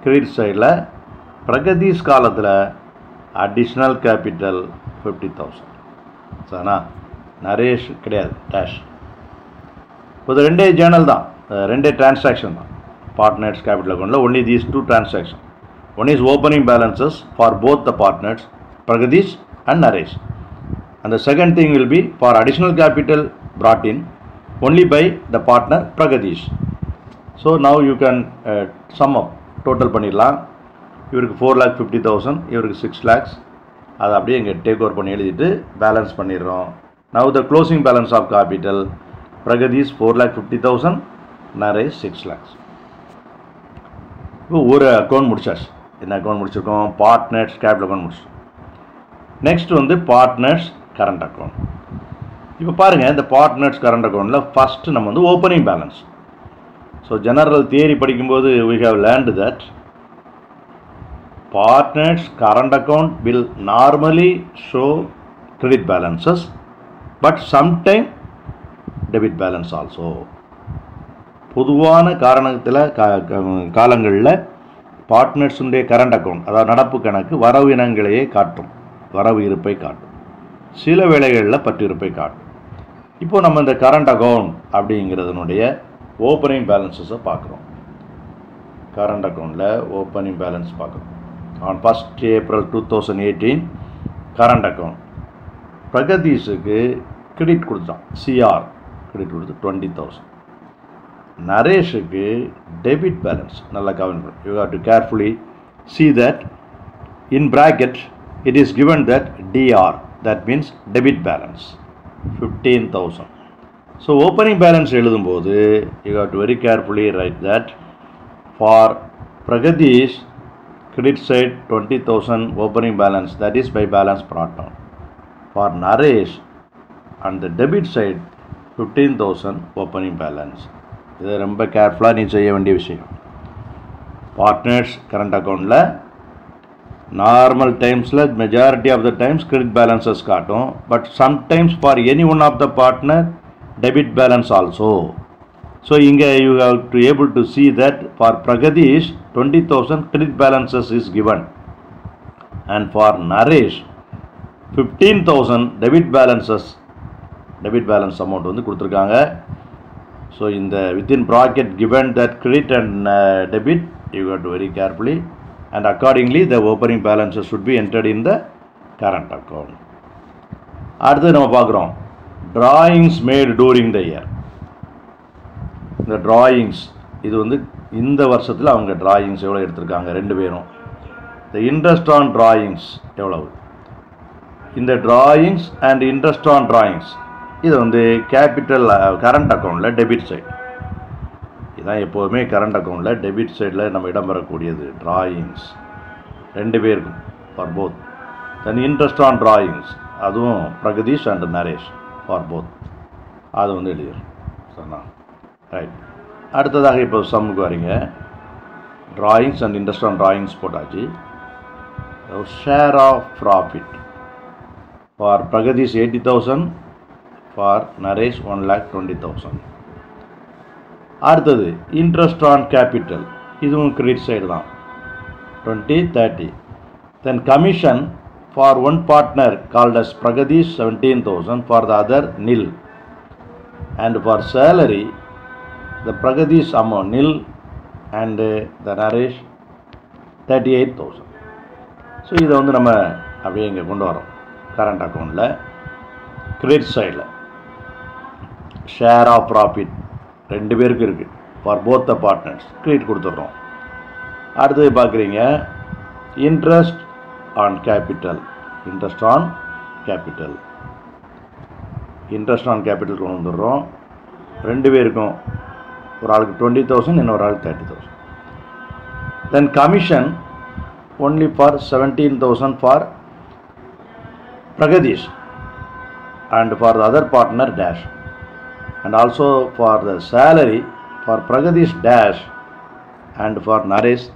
கிரெடிட் சைடில் பிரகதீஷ் காலத்தில் அடிஷ்னல் கேபிட்டல் ஃபிஃப்டி தௌசண்ட் சரிண்ணா நரேஷ் கிடையாது டேஷ் இது ரெண்டே ஜேர்னல் தான் அஹ் ரெண்டே டிரான்சாக்ஷன் தான் பார்ட்னர்ஸ் கேபிட்டல் அக்கௌண்ட்டில் only these two transaction one is opening balances for both the partners Pragadeesh and Naresh and the second thing will be for additional capital brought in only by the partner Pragadish. So now you can uh, sum up total பண்ணிடலாம் இவருக்கு four lakh fifty thousand இவருக்கு six lakhs அதை அப்படியே இங்கே take over பண்ணி எழுதிட்டு balance பண்ணிடுறோம் now the closing balance of capital Pragadeesh four lakh fifty thousand Naresh six lakhs இப்போ ஒரு அக்கௌண்ட் முடிச்சாச்சு என்ன அக்கௌண்ட் முடிச்சிருக்கோம் பார்ட்னர்ஸ் கேபிட்டல் அக்கௌண்ட் முடிச்சிருக்கோம் நெக்ஸ்ட் வந்து பார்ட்னர்ஸ் கரண்ட் அக்கௌண்ட் இப்போ பாருங்கள் இந்த பார்ட்னர்ஸ் கரண்ட் அக்கௌண்ட்டில் ஃபஸ்ட்டு நம்ம வந்து opening balance so general theory படிக்கும்போது we have learned that partners current account will normally show credit balances but sometime debit balance also பொதுவான காரணத்தில் காலங்களில் பார்ட்னர்ஸுடைய கரண்ட் அக்கௌண்ட் அதாவது நடப்பு கணக்கு வரவு இனங்களையே காட்டும் வரவு இருப்பை காட்டும் சில வேளைகளில் பற்றிருப்பை காட்டும் இப்போ நம்ம இந்த கரண்ட் அக்கௌண்ட் அப்படிங்கிறதுனுடைய ஓப்பனிங் பேலன்சஸை பார்க்குறோம் கரண்ட் அக்கௌண்ட்டில் ஓப்பனிங் பேலன்ஸ் பார்க்குறோம் on first April two thousand eighteen current account பிரகதீஷுக்கு கிரெடிட் கொடுத்தான் சிஆர் கிரெடிட் கொடுத்து டுவெண்ட்டி தௌசண்ட் நரேஷுக்கு டெபிட் பேலன்ஸ் நல்லா கவனிக்கணும் you have to carefully see that in bracket it is given that dr that means debit balance 15000 so opening balance எழுதும்போது you have to very carefully write that for pragadish credit side 20000 opening balance that is by balance brought down for naresh and the debit side 15000 opening balance இது ரொம்ப கேர்ஃபுல்லாக நீ செய்ய வேண்டிய விஷயம் partners current அக்கௌண்ட்டில் normal டைம்ஸில் majority of the times credit balances காட்டும் but sometimes for any one of the partner debit balance also so இங்கே you have to able to see that for Pragadeesh twenty thousand credit balances is given and for Naresh fifteen thousand debit balances debit balance amount வந்து கொடுத்துருக்காங்க so இந்த within bracket given that credit and uh, debit you got to very carefully and accordingly the opening balances should be entered in the current account அடுத்து நம்ம பார்க்குறோம் drawings made during the year இந்த drawings இது வந்து இந்த வருஷத்தில் அவங்க drawings எவ்வளோ எடுத்திருக்காங்க ரெண்டு பேரும் the interest on drawings எவ்வளவு இந்த drawings and interest on drawings இது வந்து கேபிட்டல் கரண்ட் அக்கௌண்ட்டில் டெபிட் சைடு இதான் எப்போதுமே கரண்ட் அக்கௌண்ட்டில் டெபிட் சைடில் நம்ம இடம் பெறக்கூடியது டிராயிங்ஸ் ரெண்டு பேருக்கும் for both then interest on drawings அதுவும் Pragadeesh and Naresh for both அது வந்து எழுதிடும் சரிண்ணா ரைட் அடுத்ததாக இப்போ சம்முக்கு வரீங்க drawings and interest on drawings போட்டாச்சு share of profit for Pragadeesh eighty thousand for Naresh one lakh twenty thousand அடுத்தது இன்ட்ரெஸ்ட் ஆன் கேபிட்டல் இதுவும் கிரெடிட் சைடு தான் twenty thirty then commission for one partner called as Pragadeesh seventeen thousand for the other nil and for salary the Pragadeesh amount nil and the Naresh thirty eight thousand so இதை வந்து நம்ம அப்படியே இங்கே கொண்டு வரோம் current அக்கௌண்ட்டில் கிரெடிட் சைடில் ஷேர் ஆஃப் ப்ராஃபிட் ரெண்டு பேருக்கு இருக்குது for both the partners credit கொடுத்துட்றோம் அடுத்தது பார்க்குறீங்க interest on capital interest on capital interest on capital கொண்டு வந்துடுறோம் ரெண்டு பேருக்கும் ஒரு ஆளுக்கு டுவெண்ட்டி தௌசண்ட் இன்னொரு ஆளுக்கு thirty thousand then commission only for seventeen thousand for Pragadeesh and for the other partner dash and also for the salary for Pragadish dash and for Naresh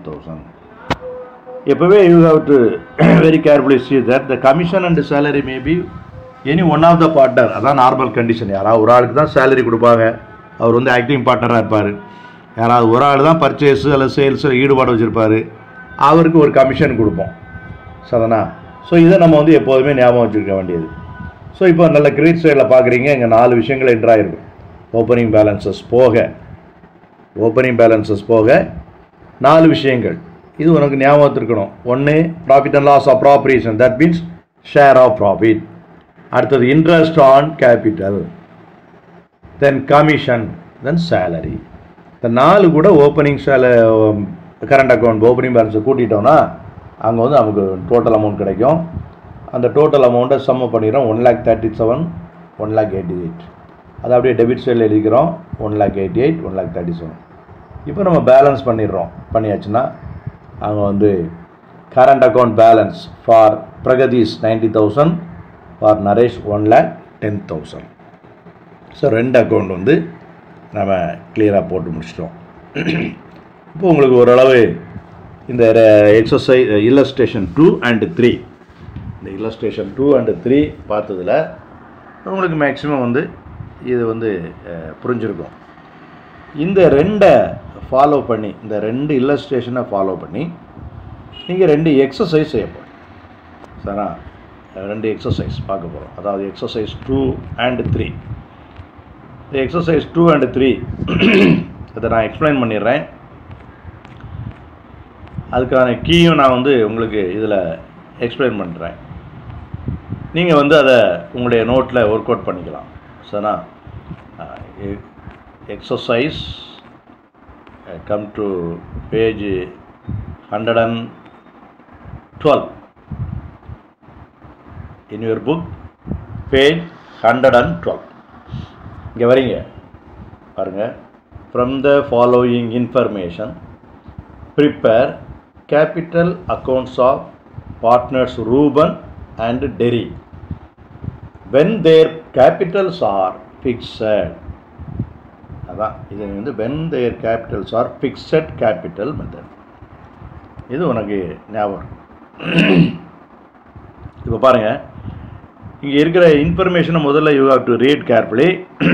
38000 எப்பவே you have to very carefully see that the commission and the salary may be any one of the partner அதான் normal condition யாராவது ஒரு ஆளுக்கு தான் salary கொடுப்பாங்க அவர் வந்து acting பார்ட்னராக இருப்பார் யாராவது ஒரு ஆள் தான் பர்ச்சேஸு அல்லது சேல்ஸில் ஈடுபாடு வச்சுருப்பாரு அவருக்கு ஒரு கமிஷன் கொடுப்போம் சதனா ஸோ இதை நம்ம வந்து எப்போதுமே ஞாபகம் வச்சுருக்க வேண்டியது ஸோ இப்போ நல்ல கிரெடிட் சைடில் பார்க்குறீங்க இங்கே நாலு விஷயங்கள் என்ட்ராயிருக்கும் ஓப்பனிங் பேலன்சஸ் போக ஓப்பனிங் பேலன்சஸ் போக நாலு விஷயங்கள் இது உனக்கு ஞாபகத்து இருக்கணும் ஒன்று profit and loss of appropriation that means share of profit அடுத்தது interest on capital then commission then salary இந்த நாலு கூட ஓப்பனிங் சேல கரண்ட் அக்கௌண்ட் ஓப்பனிங் பேலன்ஸை கூட்டிட்டோம்னா அங்கே வந்து நமக்கு டோட்டல் அமௌண்ட் கிடைக்கும் அந்த டோட்டல் அமௌண்ட்டை சம்ம பண்ணிடுறோம் one lakh thirty seven one lakh eighty eight அதை அப்படியே டெபிட் சைடில் எழுதிக்கிறோம் one lakh eighty eight one lakh thirty seven இப்போ நம்ம பேலன்ஸ் பண்ணிடுறோம் பண்ணியாச்சுன்னா அங்கே வந்து current account balance for Pragadeesh ninety thousand for Naresh one lakh ten thousand so ரெண்டு அக்கௌண்ட் வந்து நம்ம கிளியராக போட்டு முடிச்சிட்டோம் இப்போ உங்களுக்கு ஓரளவு இந்த exercise illustration two and three இந்த இல்லஸ்ட்ரேஷன் டூ அண்டு த்ரீ பார்த்ததில் உங்களுக்கு மேக்ஸிமம் வந்து இது வந்து அஹ், புரிஞ்சிருக்கும் இந்த ரெண்டை ஃபாலோ பண்ணி இந்த ரெண்டு இல்லஸ்ட்ரேஷனை ஃபாலோ பண்ணி நீங்கள் ரெண்டு எக்ஸசைஸ் செய்ய போகிறோம் சரிண்ணா ரெண்டு எக்ஸசைஸ் பார்க்க போகிறோம் அதாவது exercise two and three exercise two and three அதை நான் எக்ஸ்பிளைன் பண்ணிடுறேன் அதுக்கான கீயும் நான் வந்து உங்களுக்கு இதில் எக்ஸ்பிளைன் பண்ணுறேன் நீங்கள் வந்து அதை உங்களுடைய நோட்டில் ஒர்க் அவுட் பண்ணிக்கலாம் சரிண்ணா exercise come to page hundred and twelve in your book page hundred and twelve இங்கே வரீங்க பாருங்க from the following information prepare capital accounts of partners Ruben and Terry when their capitals are fixed அதான் இது வந்து when their capitals are fixed capital method இது உனக்கு ஞாபகம் இப்போ பாருங்கள் இங்கே இருக்கிற இன்ஃபர்மேஷனை முதல்ல you have to read carefully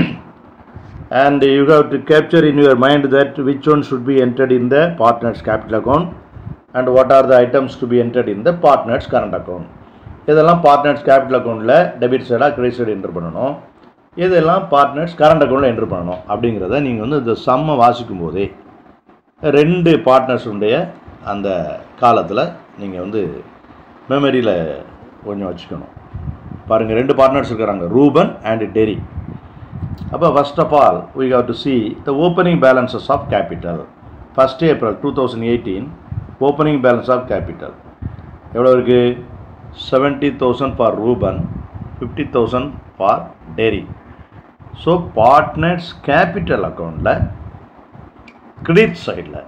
and you have to capture in your mind that which one should be entered in the partner's capital account and what are the items to be entered in the partner's current account இதெல்லாம் partners capital அக்கௌண்ட்டில் debit சைடாக credit side entry பண்ணணும் இதெல்லாம் partners current அக்கௌண்ட்டில் enter பண்ணணும் அப்படிங்கிறத நீங்கள் வந்து இந்த சம்மை வாசிக்கும் போதே ரெண்டு பார்ட்னர்ஸுடைய அந்த காலத்தில் நீங்கள் வந்து மெமரியில் கொஞ்சம் வச்சுக்கணும் பாருங்கள் ரெண்டு பார்ட்னர்ஸ் இருக்கிறாங்க ரூபன் அண்ட் டெரி அப்போ first of all we have to see the opening balances of capital first April two thousand eighteen opening balance of capital எவ்வளோ இருக்குது seventy thousand for Ruben fifty thousand for Terry so partners capital அக்கௌண்ட்டில் credit சைடில்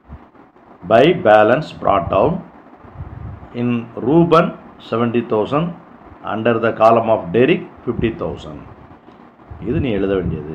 by balance brought down in Ruben seventy thousand under the column of Terry fifty thousand இது நீ எழுத வேண்டியது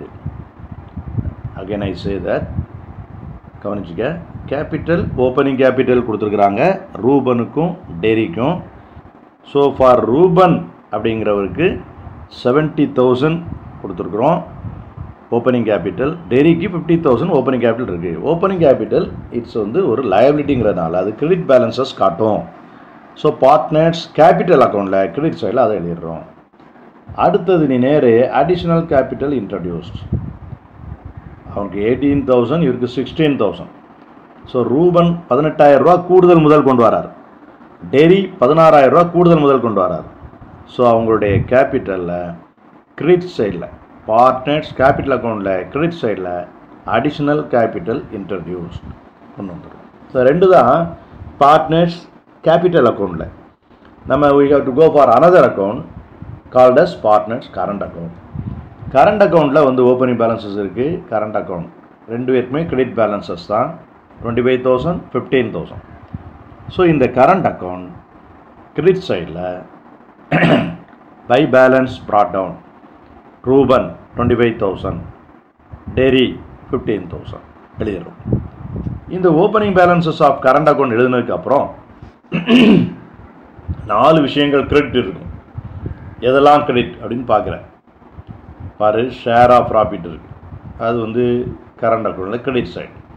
again I say that கவனிச்சுக்க capital opening capital கொடுத்துருக்குறாங்க ரூபனுக்கும் டெரிக்கும் ஸோ ஃபார் ரூபன் அப்படிங்கிறவருக்கு செவன்ட்டி தௌசண்ட் கொடுத்துருக்குறோம் ஓப்பனிங் கேபிட்டல் டெரிக்கு ஃபிஃப்டி தௌசண்ட் ஓப்பனிங் கேபிட்டல் இருக்குது ஓப்பனிங் கேபிட்டல் இட்ஸ் வந்து ஒரு லயபிலிட்டிங்கிறதுனால அது கிரெடிட் பேலன்சஸ் காட்டும் ஸோ பார்ட்னர்ஸ் கேபிட்டல் அக்கௌண்ட்டில் கிரெடிட் சைடில் அதை எழுதிடுறோம் அடுத்தது நீ நேரு அடிஷ்னல் கேபிட்டல் இன்ட்ரடியூஸ்ட் அவனுக்கு எயிட்டீன் தௌசண்ட் இவருக்கு சிக்ஸ்டீன் தௌசண்ட் ஸோ ரூபன் பதினெட்டாயிரம் ரூபா கூடுதல் முதல் கொண்டு வரார் டெரி பதினாறாயிரம் ரூபா கூடுதல் முதல் கொண்டு வரார் ஸோ அவங்களுடைய கேபிட்டலில் கிரெடிட் சைடில் பார்ட்னர்ஸ் கேபிட்டல் அக்கௌண்ட்டில் கிரெடிட் சைடில் அடிஷ்னல் கேபிட்டல் இன்ட்ரடியூஸ் கொண்டு வந்துடும் ஸோ ரெண்டு தான் பார்ட்னர்ஸ் கேபிட்டல் அக்கௌண்ட்டில் நம்ம we have to go for another account called as partners current account current அக்கௌண்ட்டில் வந்து ஓப்பனிங் பேலன்சஸ் இருக்குது கரண்ட் அக்கௌண்ட் ரெண்டு பேருக்குமே கிரெடிட் பேலன்சஸ் தான் twenty five thousand fifteen thousand so இந்த கரண்ட் அக்கௌண்ட் கிரெடிட் சைடில் by balance brought down Ruben twenty five thousand Terry fifteen thousand எழுதிடுறோம் இந்த opening balances of current account எழுதினதுக்கப்புறம் நாலு விஷயங்கள் கிரெடிட் இருக்கும் எதெல்லாம் கிரெடிட் அப்படின்னு பார்க்குறேன் பாரு ஷேர் ஆஃப் ப்ராஃபிட் இருக்குது அது வந்து கரண்ட் அக்கௌண்ட்டில் credit side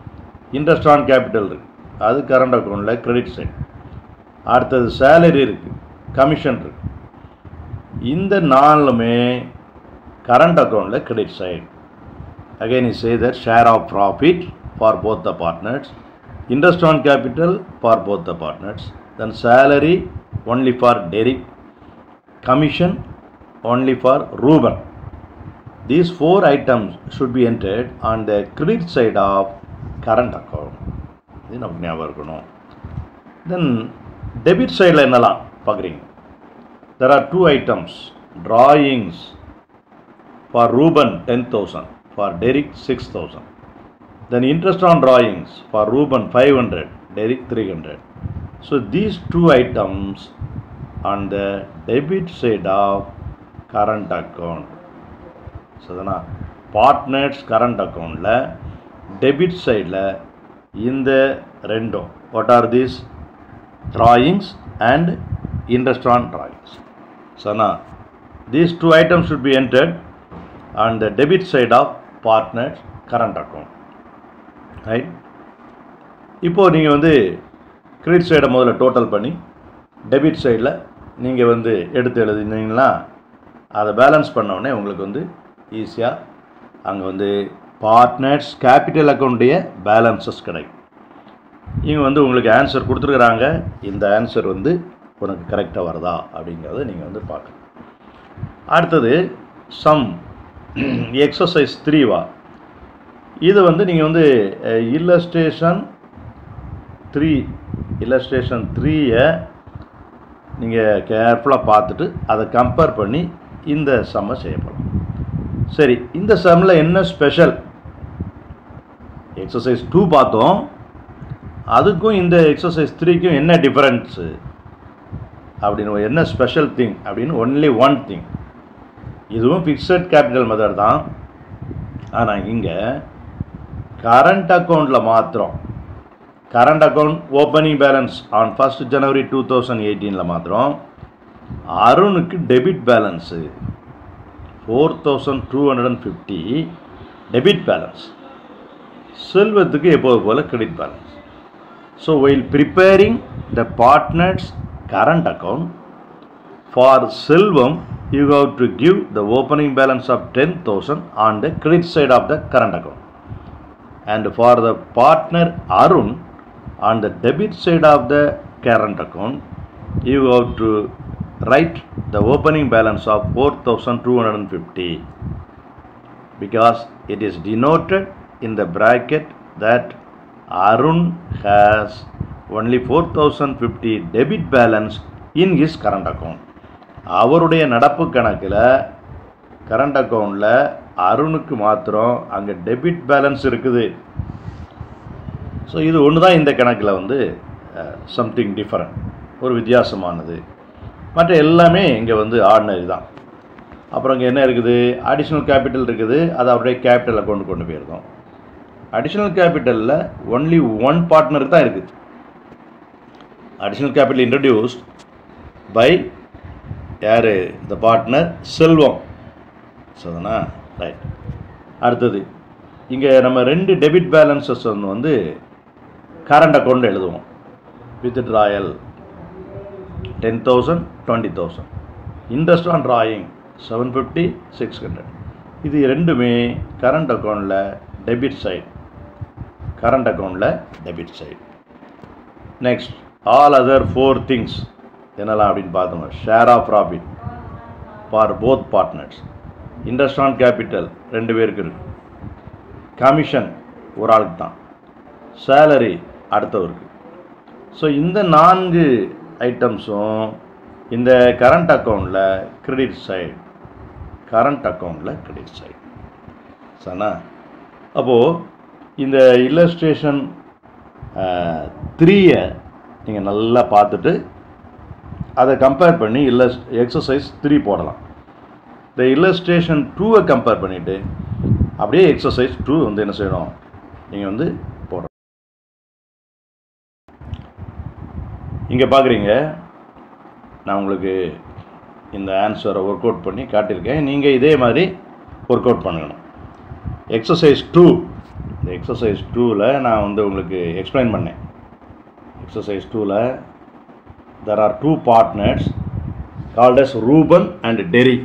interest on capital இருக்குது அது கரண்ட் அக்கௌண்ட்டில் கிரெடிட் சைடு அடுத்தது சேலரி இருக்குது கமிஷன் இருக்குது இந்த நாலுமே கரண்ட் அக்கௌண்ட்டில் credit side again you say that share of profit for both the partners interest on capital for both the partners then salary only for Derek commission only for Ruben these four items should be entered on the credit side of current account இது நமக்கு ஞாபகம் இருக்கணும் தென் debit சைடில் என்னலாம் பார்க்குறீங்க there are two items drawings for Ruben 10,000, for Derek 6,000. Then interest on drawings for Ruben 500, Derek 300. So these two items on the debit side of current account. So அதனால் partners current அக்கௌண்ட்டில் debit சைடில் இந்த ரெண்டும் what are these drawings and interest on drawings. So now these two items should be entered on the debit side of partner's current account. Right? இப்போ நீங்கள் வந்து credit சைடை முதல்ல டோட்டல் பண்ணி டெபிட் சைடில் நீங்கள் வந்து எடுத்து எழுதினீங்கன்னா அதை பேலன்ஸ் பண்ண உடனே உங்களுக்கு வந்து ஈஸியாக அங்கே வந்து பார்ட்னர்ஸ் கேபிட்டல் அக்கௌண்ட்டுடைய பேலன்சஸ் கிடைக்கும் இவங்க வந்து உங்களுக்கு ஆன்சர் கொடுத்துருக்குறாங்க இந்த ஆன்சர் வந்து உனக்கு கரெக்டாக வருதா அப்படிங்கிறத நீங்கள் வந்து பார்க்கணும் அடுத்தது சம் எக்ஸசைஸ் த்ரீவா இது வந்து நீங்கள் வந்து இல்லஸ்ட்ரேஷன் த்ரீ இல்லஸ்ட்ரேஷன் த்ரீயை நீங்கள் கேர்ஃபுல்லாக பார்த்துட்டு அதை கம்பேர் பண்ணி இந்த சம்மை செய்யப்படும் சரி இந்த சம்மில் என்ன ஸ்பெஷல் எக்ஸசைஸ் டூ பார்த்தோம் அதுக்கும் இந்த எக்ஸசைஸ் த்ரீக்கும் என்ன டிஃப்ரென்ஸு அப்படின்னு என்ன ஸ்பெஷல் திங் அப்படின்னு ஒன்லி ஒன் திங் இதுவும் ஃபிக்ஸட் கேபிட்டல் மெத்தட் தான் ஆனால் இங்கே கரண்ட் அக்கௌண்ட்டில் மாத்திரம் current account opening balance on first January two thousand எயிட்டீனில் மாத்திரம் அருணுக்கு debit balance four thousand two hundred and fifty debit balance செல்வத்துக்கு எப்போது போல் credit balance so while preparing the partners current account for Selvam you have to give the opening balance of 10,000 on the credit side of the current account. And for the partner Arun, on the debit side of the current account, you have to write the opening balance of 4,250 because it is denoted in the bracket that Arun has only 4,050 debit balance in his current account. அவருடைய நடப்பு கணக்கில் current அக்கௌண்ட்டில் அருணுக்கு மாத்திரம் அங்கே debit balance இருக்குது so இது ஒன்று தான் இந்த கணக்கில் வந்து சம்திங் டிஃப்ரெண்ட் ஒரு வித்தியாசமானது மற்ற எல்லாமே இங்கே வந்து ஆர்டினரி தான் அப்புறம் இங்கே என்ன இருக்குது அடிஷ்னல் கேபிட்டல் இருக்குது அதை அப்படியே கேபிட்டல் அக்கௌண்ட் கொண்டு போயிருக்கோம் அடிஷ்னல் கேபிட்டலில் ஒன்லி ஒன் பார்ட்னருக்கு தான் இருக்குது அடிஷ்னல் கேபிட்டல் இன்ட்ரடியூஸ்ட் பை யார் இந்த பார்ட்னர் செல்வம் சரிதானா ரைட் அடுத்தது இங்கே நம்ம ரெண்டு டெபிட் பேலன்சஸ் ஒன்று வந்து கரண்ட் அக்கௌண்ட் எழுதுவோம் withdrawal ten thousand twenty thousand interest on drawing seven fifty six hundred இது ரெண்டுமே கரண்ட் அக்கௌண்ட்டில் டெபிட் சைட் கரண்ட் அக்கௌண்ட்டில் debit side next all other four things என்னெல்லாம் அப்படின்னு பார்த்தோம் share of profit for both partners interest on capital ரெண்டு பேருக்கு இருக்கு கமிஷன் ஒரு ஆளுக்கு தான் சேலரி அடுத்தவருக்கு ஸோ இந்த நான்கு ஐட்டம்ஸும் இந்த கரண்ட் அக்கௌண்ட்டில் கிரெடிட் சைடு கரண்ட் அக்கௌண்ட்டில் கிரெடிட் சைடு சரிண்ணா அப்போது இந்த இல்லஸ்ட்ரேஷன் த்ரீயை நீங்கள் நல்லா பார்த்துட்டு அதை கம்பேர் பண்ணி இல்லஸ் எக்ஸசைஸ் த்ரீ போடலாம் இந்த இல்லஸ்ட்ரேஷன் டூவை கம்பேர் பண்ணிவிட்டு அப்படியே எக்ஸசைஸ் டூ வந்து என்ன செய்யணும் நீங்கள் வந்து போடணும் இங்கே பார்க்குறீங்க நான் உங்களுக்கு இந்த ஆன்சரை ஒர்க் அவுட் பண்ணி காட்டியிருக்கேன் நீங்கள் இதே மாதிரி ஒர்க் அவுட் பண்ணணும் எக்ஸசைஸ் டூ இந்த எக்ஸசைஸ் டூவில் நான் வந்து உங்களுக்கு எக்ஸ்பிளைன் பண்ணேன் எக்ஸசைஸ் டூவில் there are two partners called as Ruben and Terry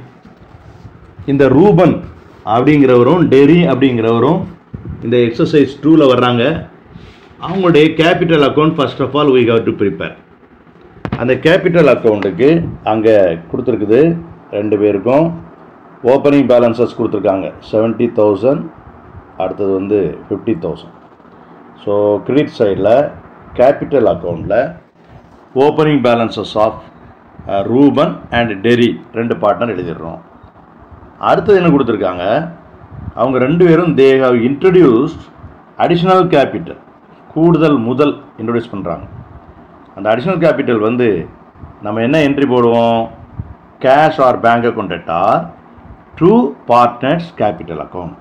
இந்த ரூபன் அப்படிங்கிறவரும் டெரி அப்படிங்கிறவரும் இந்த எக்ஸசைஸ் டூவில் வர்றாங்க அவங்களுடைய capital account first of all we have to prepare அந்த கேபிட்டல் அக்கௌண்ட்டுக்கு அங்கே கொடுத்துருக்குது ரெண்டு பேருக்கும் ஓப்பனிங் பேலன்சஸ் கொடுத்துருக்காங்க செவன்ட்டி தௌசண்ட் அடுத்தது வந்து ஃபிஃப்டி தௌசண்ட் ஸோ கிரெடிட் சைடில் கேபிட்டல் அக்கௌண்ட்டில் opening balances of Ruben and Terry ரெண்டு பார்ட்னர் எழுதிடுறோம் அடுத்தது என்ன கொடுத்துருக்காங்க அவங்க ரெண்டு பேரும் they have introduced additional capital கூடுதல் முதல் இன்ட்ரடியூஸ் பண்ணுறாங்க அந்த அடிஷ்னல் கேபிட்டல் வந்து நம்ம என்ன என்ட்ரி போடுவோம் cash or bank account or two partners capital account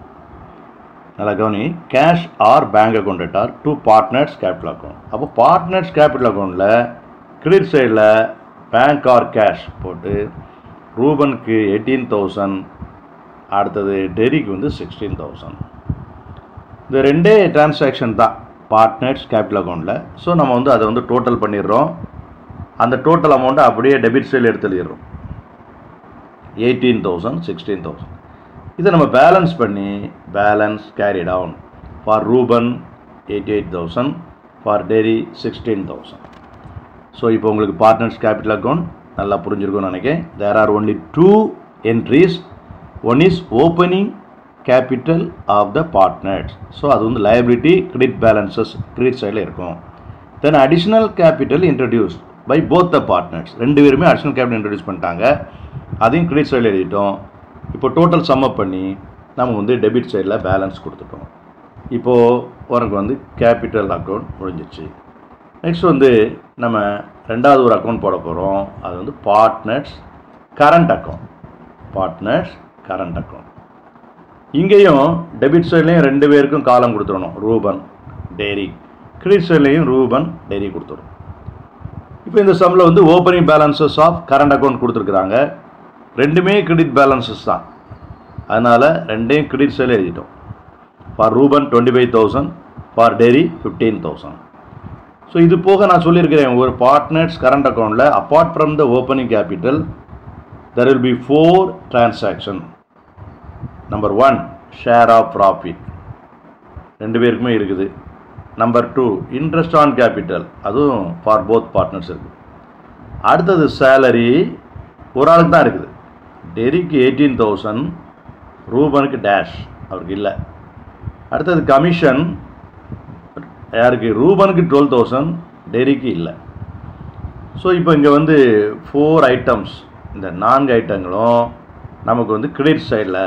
நல்லா கவனி cash or bank account or two partners capital account அப்போ பார்ட்னர்ஸ் கேபிட்டல் அக்கௌண்ட்டில் கிரெடிட் சைடில் பேங்க் ஆர் கேஷ் போட்டு ரூபனுக்கு எயிட்டீன் தௌசண்ட் அடுத்தது டெரிக்கு வந்து சிக்ஸ்டீன் தௌசண்ட் இந்த ரெண்டே டிரான்சாக்ஷன் தான் பார்ட்னர்ஸ் கேபிட்டல் அக்கௌண்ட்டில் ஸோ நம்ம வந்து அதை வந்து டோட்டல் பண்ணிடுறோம் அந்த டோட்டல் அமௌண்ட்டை அப்படியே டெபிட் சைடில் எடுத்து எழுதிடுறோம் எயிட்டீன் தௌசண்ட் சிக்ஸ்டீன் தௌசண்ட் இதை நம்ம பேலன்ஸ் பண்ணி balance carry down for Ruben eighty eight thousand for Terry sixteen thousand so இப்போ உங்களுக்கு பார்ட்னர்ஸ் கேபிட்டல் அக்கௌண்ட் நல்லா புரிஞ்சிருக்கும்னு நினைக்கிறேன் there are only two entries one is opening capital of the partners so அது வந்து லயபிலிட்டி கிரெடிட் பேலன்சஸ் கிரெடிட் சைடில் இருக்கும் then additional capital introduce by both the partners ரெண்டு பேருமே அடிஷ்னல் கேபிட்டல் இன்ட்ரடியூஸ் பண்ணிட்டாங்க அதையும் கிரெடிட் சைடில் எழுதிட்டோம் இப்போ டோட்டல் சம்மப் பண்ணி நம்ம வந்து டெபிட் சைடில் பேலன்ஸ் கொடுத்துட்டோம் இப்போது உனக்கு வந்து கேபிட்டல் அக்கௌண்ட் முடிஞ்சிச்சு நெக்ஸ்ட் வந்து நம்ம ரெண்டாவது ஒரு அக்கௌண்ட் போட போகிறோம் அது வந்து partners current account partners current account இங்கேயும் டெபிட் சைட்லேயும் ரெண்டு பேருக்கும் காலம் கொடுத்துடணும் ரூபன் டெய்ரி கிரெடிட் சைட்லேயும் ரூபன் டெய்ரி கொடுத்துடணும் இப்போ இந்த சம்மில் வந்து opening balances of current account கொடுத்துருக்குறாங்க ரெண்டுமே கிரெடிட் பேலன்சஸ் தான் அதனால் ரெண்டையும் கிரெடிட் சைடில் எழுதிட்டோம் for Ruben twenty five thousand for Terry fifteen thousand so இது போக நான் சொல்லியிருக்கிறேன் ஒரு பார்ட்னர்ஸ் கரண்ட் அக்கௌண்ட்டில் apart from the opening capital there will be four transaction number one share of profit ரெண்டு பேருக்குமே இருக்குது number two interest on capital அதுவும் ஃபார் போத் பார்ட்னர்ஸ் இருக்குது அடுத்தது சேலரி ஒரு ஆளுக்கு தான் இருக்குது டெரிக்கு எயிட்டீன் தௌசண்ட் ரூபனுக்கு டேஷ் அவருக்கு இல்லை அடுத்தது கமிஷன் யாருக்கு ரூபனுக்கு டுவெல் தௌசண்ட் டெரிக்கு இல்லை ஸோ இப்போ இங்கே வந்து ஃபோர் ஐட்டம்ஸ் இந்த நான்கு ஐட்டங்களும் நமக்கு வந்து கிரெடிட் சைடில்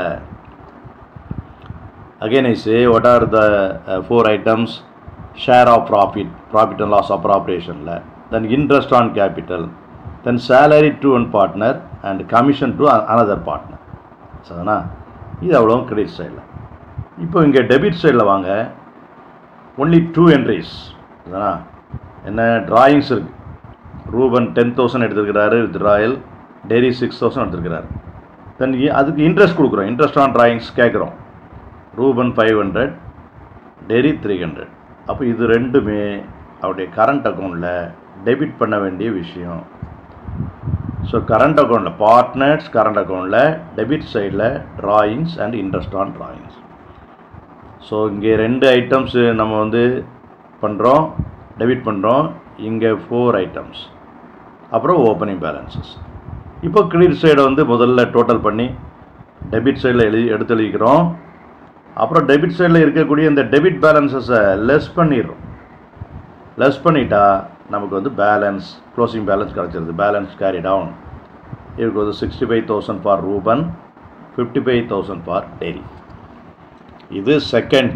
again I say what are the uh, four items share of profit profit and loss of operation then interest on capital then salary to one partner and commission to a- another partner சரிண்ணா இது அவ்வளோ credit சைடில் இப்போ இங்கே debit சைடில் வாங்க only two entries சரிண்ணா என்ன டிராயிங்ஸ் இருக்குது ரூபன் டென் தௌசண்ட் எடுத்துருக்கிறாரு withdrawal Terry six thousand எடுத்துருக்கிறாரு தென் அதுக்கு இன்ட்ரெஸ்ட் கொடுக்குறோம் இன்ட்ரெஸ்ட் ஆன் டிராயிங்ஸ் கேட்குறோம் Ruben five hundred Terry three hundred அப்போ இது ரெண்டுமே அவருடைய கரண்ட் அக்கௌண்ட்டில் டெபிட் பண்ண வேண்டிய விஷயம் ஸோ கரண்ட் அக்கௌண்ட்டில் பார்ட்னர்ஸ் கரண்ட் அக்கௌண்ட்டில் டெபிட் சைடில் drawings and interest on drawings so இங்கே ரெண்டு ஐட்டம்ஸு நம்ம வந்து பண்ணுறோம் டெபிட் பண்ணுறோம் இங்கே ஃபோர் ஐட்டம்ஸ் அப்புறம் ஓப்பனிங் பேலன்சஸ் இப்போ கிரெடிட் சைடை வந்து முதல்ல டோட்டல் பண்ணி டெபிட் சைடில் எழுதி எடுத்து எழுதிக்கிறோம் அப்புறம் டெபிட் சைடில் இருக்கக்கூடிய இந்த டெபிட் பேலன்சஸை லெஸ் பண்ணிடுறோம் லெஸ் பண்ணிட்டா நமக்கு வந்து பேலன்ஸ் க்ளோசிங் பேலன்ஸ் கிடச்சிருது பேலன்ஸ் கேரி டவுன் இதுக்கு வந்து sixty five thousand for Ruben fifty five thousand for Terry இது செகண்ட்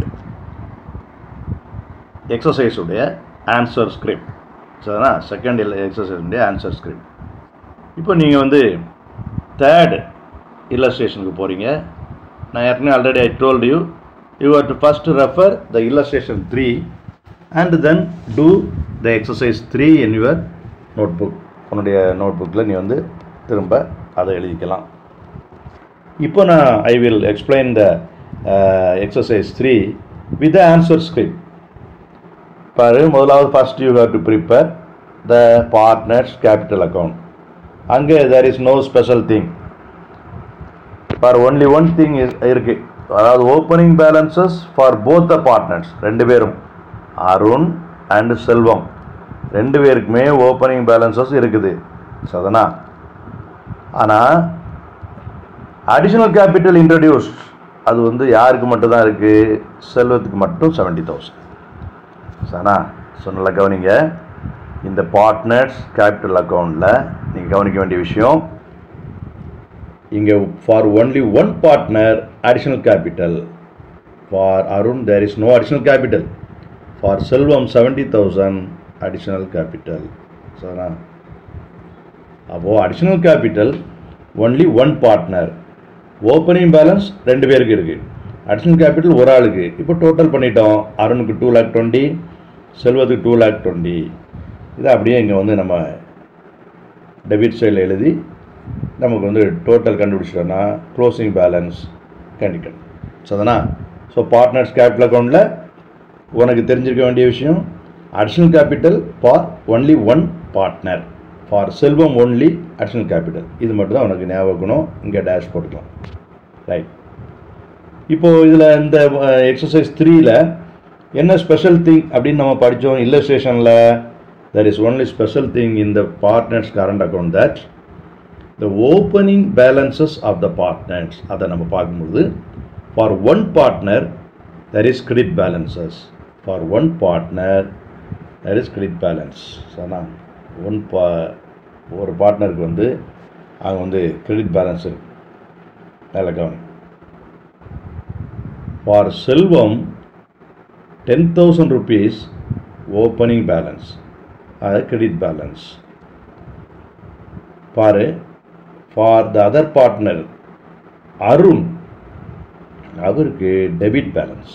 எக்ஸசைஸுடைய ஆன்சர் ஸ்கிரிப்ட் சரிண்ணா செகண்ட் எக்ஸசைஸுடைய ஆன்சர் ஸ்கிரிப்ட் இப்போ நீங்கள் வந்து தேர்ட் இல்லஸ்ட்ரேஷனுக்கு போகிறீங்க நான் ஏற்கனவே already I told you you are to first refer the illustration three and then to the exercise three in your note book உன்னுடைய நோட் புக்கில் நீ வந்து திரும்ப அதை எழுதிக்கலாம் இப்போ நான் I will explain the exercise three with answer script பாரு முதலாவது first you have to prepare the partners capital account அங்கே there is no special thing for only one thing is இருக்கு அதாவது opening balances for both the partners ரெண்டு பேரும் Arun and செல்வம் ரெண்டு பேருக்குமே opening balances இருக்குது சதனா ஆனால் அடிஷனல் கேபிட்டல் இன்ட்ரடியூஸ் அது வந்து யாருக்கு மட்டும் தான் இருக்குது செல்வத்துக்கு மட்டும் செவன்ட்டி தௌசண்ட் சனா ஸோ நல்லா கவனிங்க இந்த பார்ட்னர்ஸ் கேபிட்டல் அக்கௌண்ட்டில் நீங்கள் கவனிக்க வேண்டிய விஷயம் இங்கே for only one partner additional capital for Arun there is no additional capital for Selvam seventy thousand additional capital சரிண்ணா அப்போது additional capital only one partner opening balance ரெண்டு பேருக்கு இருக்குது அடிஷனல் கேபிட்டல் ஒரு ஆளுக்கு இப்போ டோட்டல் பண்ணிட்டோம் அருணுக்கு டூ லேக் டுவெண்ட்டி செல்வத்துக்கு டூ லேக் டுவெண்ட்டி இதை அப்படியே இங்கே வந்து நம்ம டெபிட் சைடில் எழுதி நமக்கு வந்து டோட்டல் கண்டுபிடிச்சிட்டோன்னா க்ளோசிங் பேலன்ஸ் கண்டிக்கணும் ஸோ அதனா ஸோ பார்ட்னர்ஸ் கேபிட்டல் அக்கௌண்ட்டில் உனக்கு தெரிஞ்சிருக்க வேண்டிய விஷயம் additional capital for only one partner for Selvam only additional capital இது மட்டும் தான் உனக்கு ஞாபகம் இருக்கணும் இங்கே டேஷ் போட்டுக்கலாம் ரைட் இப்போது இதில் இந்த எக்ஸசைஸ் த்ரீயில் என்ன ஸ்பெஷல் திங் அப்படின்னு நம்ம படித்தோம் இல்லஸ்ட்ரேஷனில் there is only special thing in the partners current account that the opening balances of the partners அதை நம்ம பார்க்கும்போது for one partner there is credit balances for one partner there is credit balance சரிண்ணா one பா ஒரு பார்ட்னருக்கு வந்து அங்கே வந்து credit balance இருக்கு நல்ல கவனி for Selvam ten thousand rupees opening balance அது கிரெடிட் பேலன்ஸ் பாரு for the other partner Arun அவருக்கு டெபிட் பேலன்ஸ்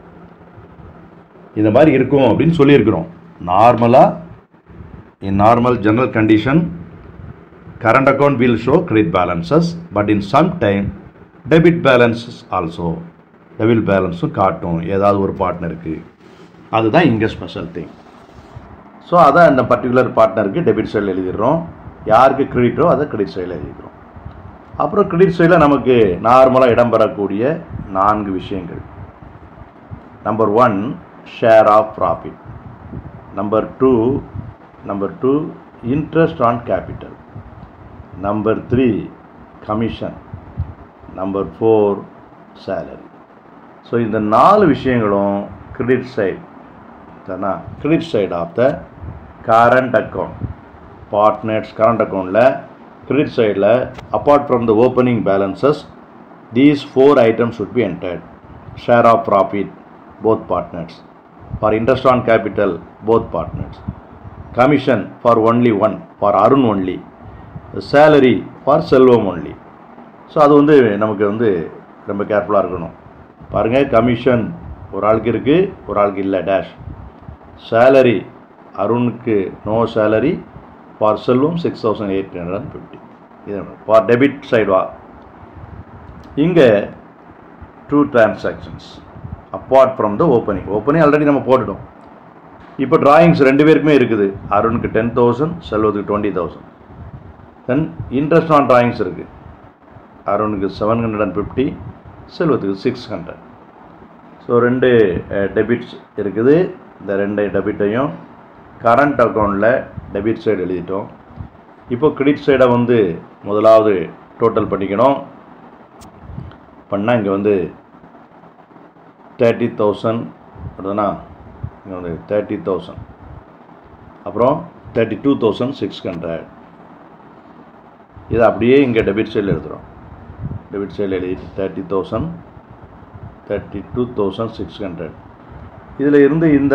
இந்த மாதிரி இருக்கும் அப்படின்னு சொல்லியிருக்கிறோம் நார்மலாக in normal general condition current account will show credit balances but in some time debit balances also debit பேலன்ஸும் காட்டும் ஏதாவது ஒரு பார்ட்னருக்கு அதுதான் இங்கே ஸ்பெஷல் திங் ஸோ அதை அந்த பர்டிகுலர் பார்ட்னருக்கு டெபிட் சைடில் எழுதிடுறோம் யாருக்கு கிரெடிட்டோ அதை கிரெடிட் சைடில் எழுதிக்கிறோம் அப்புறம் கிரெடிட் சைடில் நமக்கு நார்மலாக இடம்பெறக்கூடிய நான்கு விஷயங்கள் number one share of profit number two number two interest on capital number three commission number four salary so இந்த நாலு விஷயங்களும் கிரெடிட் சைடு சரிண்ணா credit side of the current account partners current அக்கௌண்ட்டில் கிரெடிட் சைடில் apart from the opening balances these four items should be entered share of profit both partners for interest on capital both partners commission for only one for arun only salary for selvam only so அது வந்து நமக்கு வந்து ரொம்ப கேர்ஃபுல்லாக இருக்கணும் பாருங்கள் commission ஒரு ஆளுக்கு இருக்குது ஒரு ஆளுக்கு இல்லை டேஷ் சேலரி அருணுக்கு no salary for Selvam six thousand eight hundred and fifty இது ஃபார் டெபிட் சைடு வா இங்கே two transactions apart from the opening opening already நம்ம போட்டுட்டோம் இப்போ டிராயிங்ஸ் ரெண்டு பேருக்குமே இருக்குது அருணுக்கு டென் தௌசண்ட் செல்வத்துக்கு twenty thousand then interest on drawings இருக்குது அருணுக்கு செவன் ஹண்ட்ரட் அண்ட் ஃபிஃப்டி செல்வத்துக்கு சிக்ஸ் ஹண்ட்ரட் ஸோ ரெண்டு டெபிட்ஸ் இருக்குது இந்த ரெண்டு டெபிட்டையும் கரண்ட் அக்கௌண்ட்டில் டெபிட் சைடு எழுதிட்டோம் இப்போ கிரெடிட் சைடை வந்து முதலாவது டோட்டல் பண்ணிக்கணும் பண்ணால் இங்கே வந்து தேர்ட்டி தௌசண்ட் வருதுன்னா இங்கே வந்து தேர்ட்டி தௌசண்ட் அப்புறம் thirty two thousand six hundred இதை அப்படியே இங்கே டெபிட் சைடில் எழுதுகிறோம் டெபிட் சைடில் எழுதிட்டு thirty thousand thirty two thousand six hundred இதில் இருந்து இந்த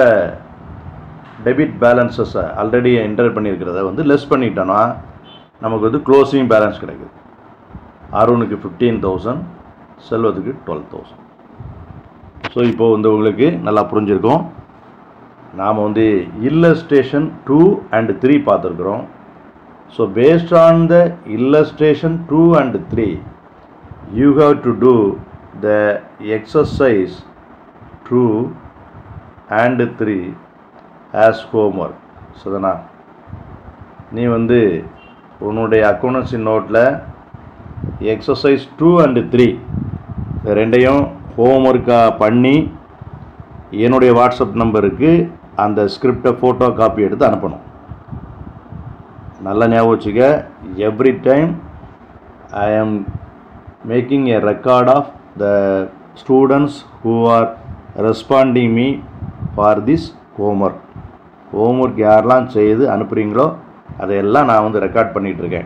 டெபிட் பேலன்சஸை ஆல்ரெடி என்டர் பண்ணியிருக்கிறத வந்து லெஸ் பண்ணிட்டோன்னா நமக்கு வந்து க்ளோசிங் பேலன்ஸ் கிடைக்குது அருணுக்கு ஃபிஃப்டீன் தௌசண்ட் செல்வத்துக்கு டுவெல் தௌசண்ட் ஸோ இப்போ வந்து உங்களுக்கு நல்லா புரிஞ்சிருக்கும் நாம் வந்து இல்லஸ்ட்ரேஷன் டூ அண்ட் த்ரீ பார்த்துருக்குறோம் so based on the illustration two and three you have to do the exercise two and three as homework Sudhana நீ வந்து உன்னுடைய அக்கௌண்டன்சி நோட்டில் எக்ஸசைஸ் டூ அண்டு த்ரீ ரெண்டையும் ஹோம்ஒர்க்காக பண்ணி என்னுடைய வாட்ஸ்அப் நம்பருக்கு அந்த ஸ்கிரிப்டை ஃபோட்டோ காப்பி எடுத்து அனுப்பணும் நல்லா ஞாபகம் வச்சுக்க every time I am making a record of the students who are responding me for this homework homework யாரெல்லாம் செய்து அனுப்புகிறீங்களோ அதையெல்லாம் நான் வந்து ரெக்கார்ட் பண்ணிகிட்ருக்கேன்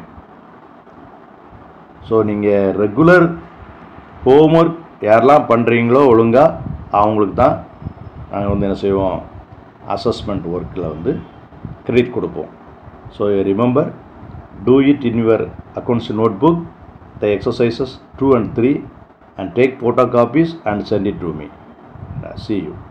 ஸோ நீங்கள் ரெகுலர் ஹோம்ஒர்க் யாரெல்லாம் பண்ணுறீங்களோ ஒழுங்காக அவங்களுக்கு தான் நாங்கள் வந்து என்ன செய்வோம் அசஸ்மெண்ட் ஒர்க்கில் வந்து கிரெடிட் கொடுப்போம் so remember to it in your accounts notebook the exercises two and three and take photo copies and send it to me see you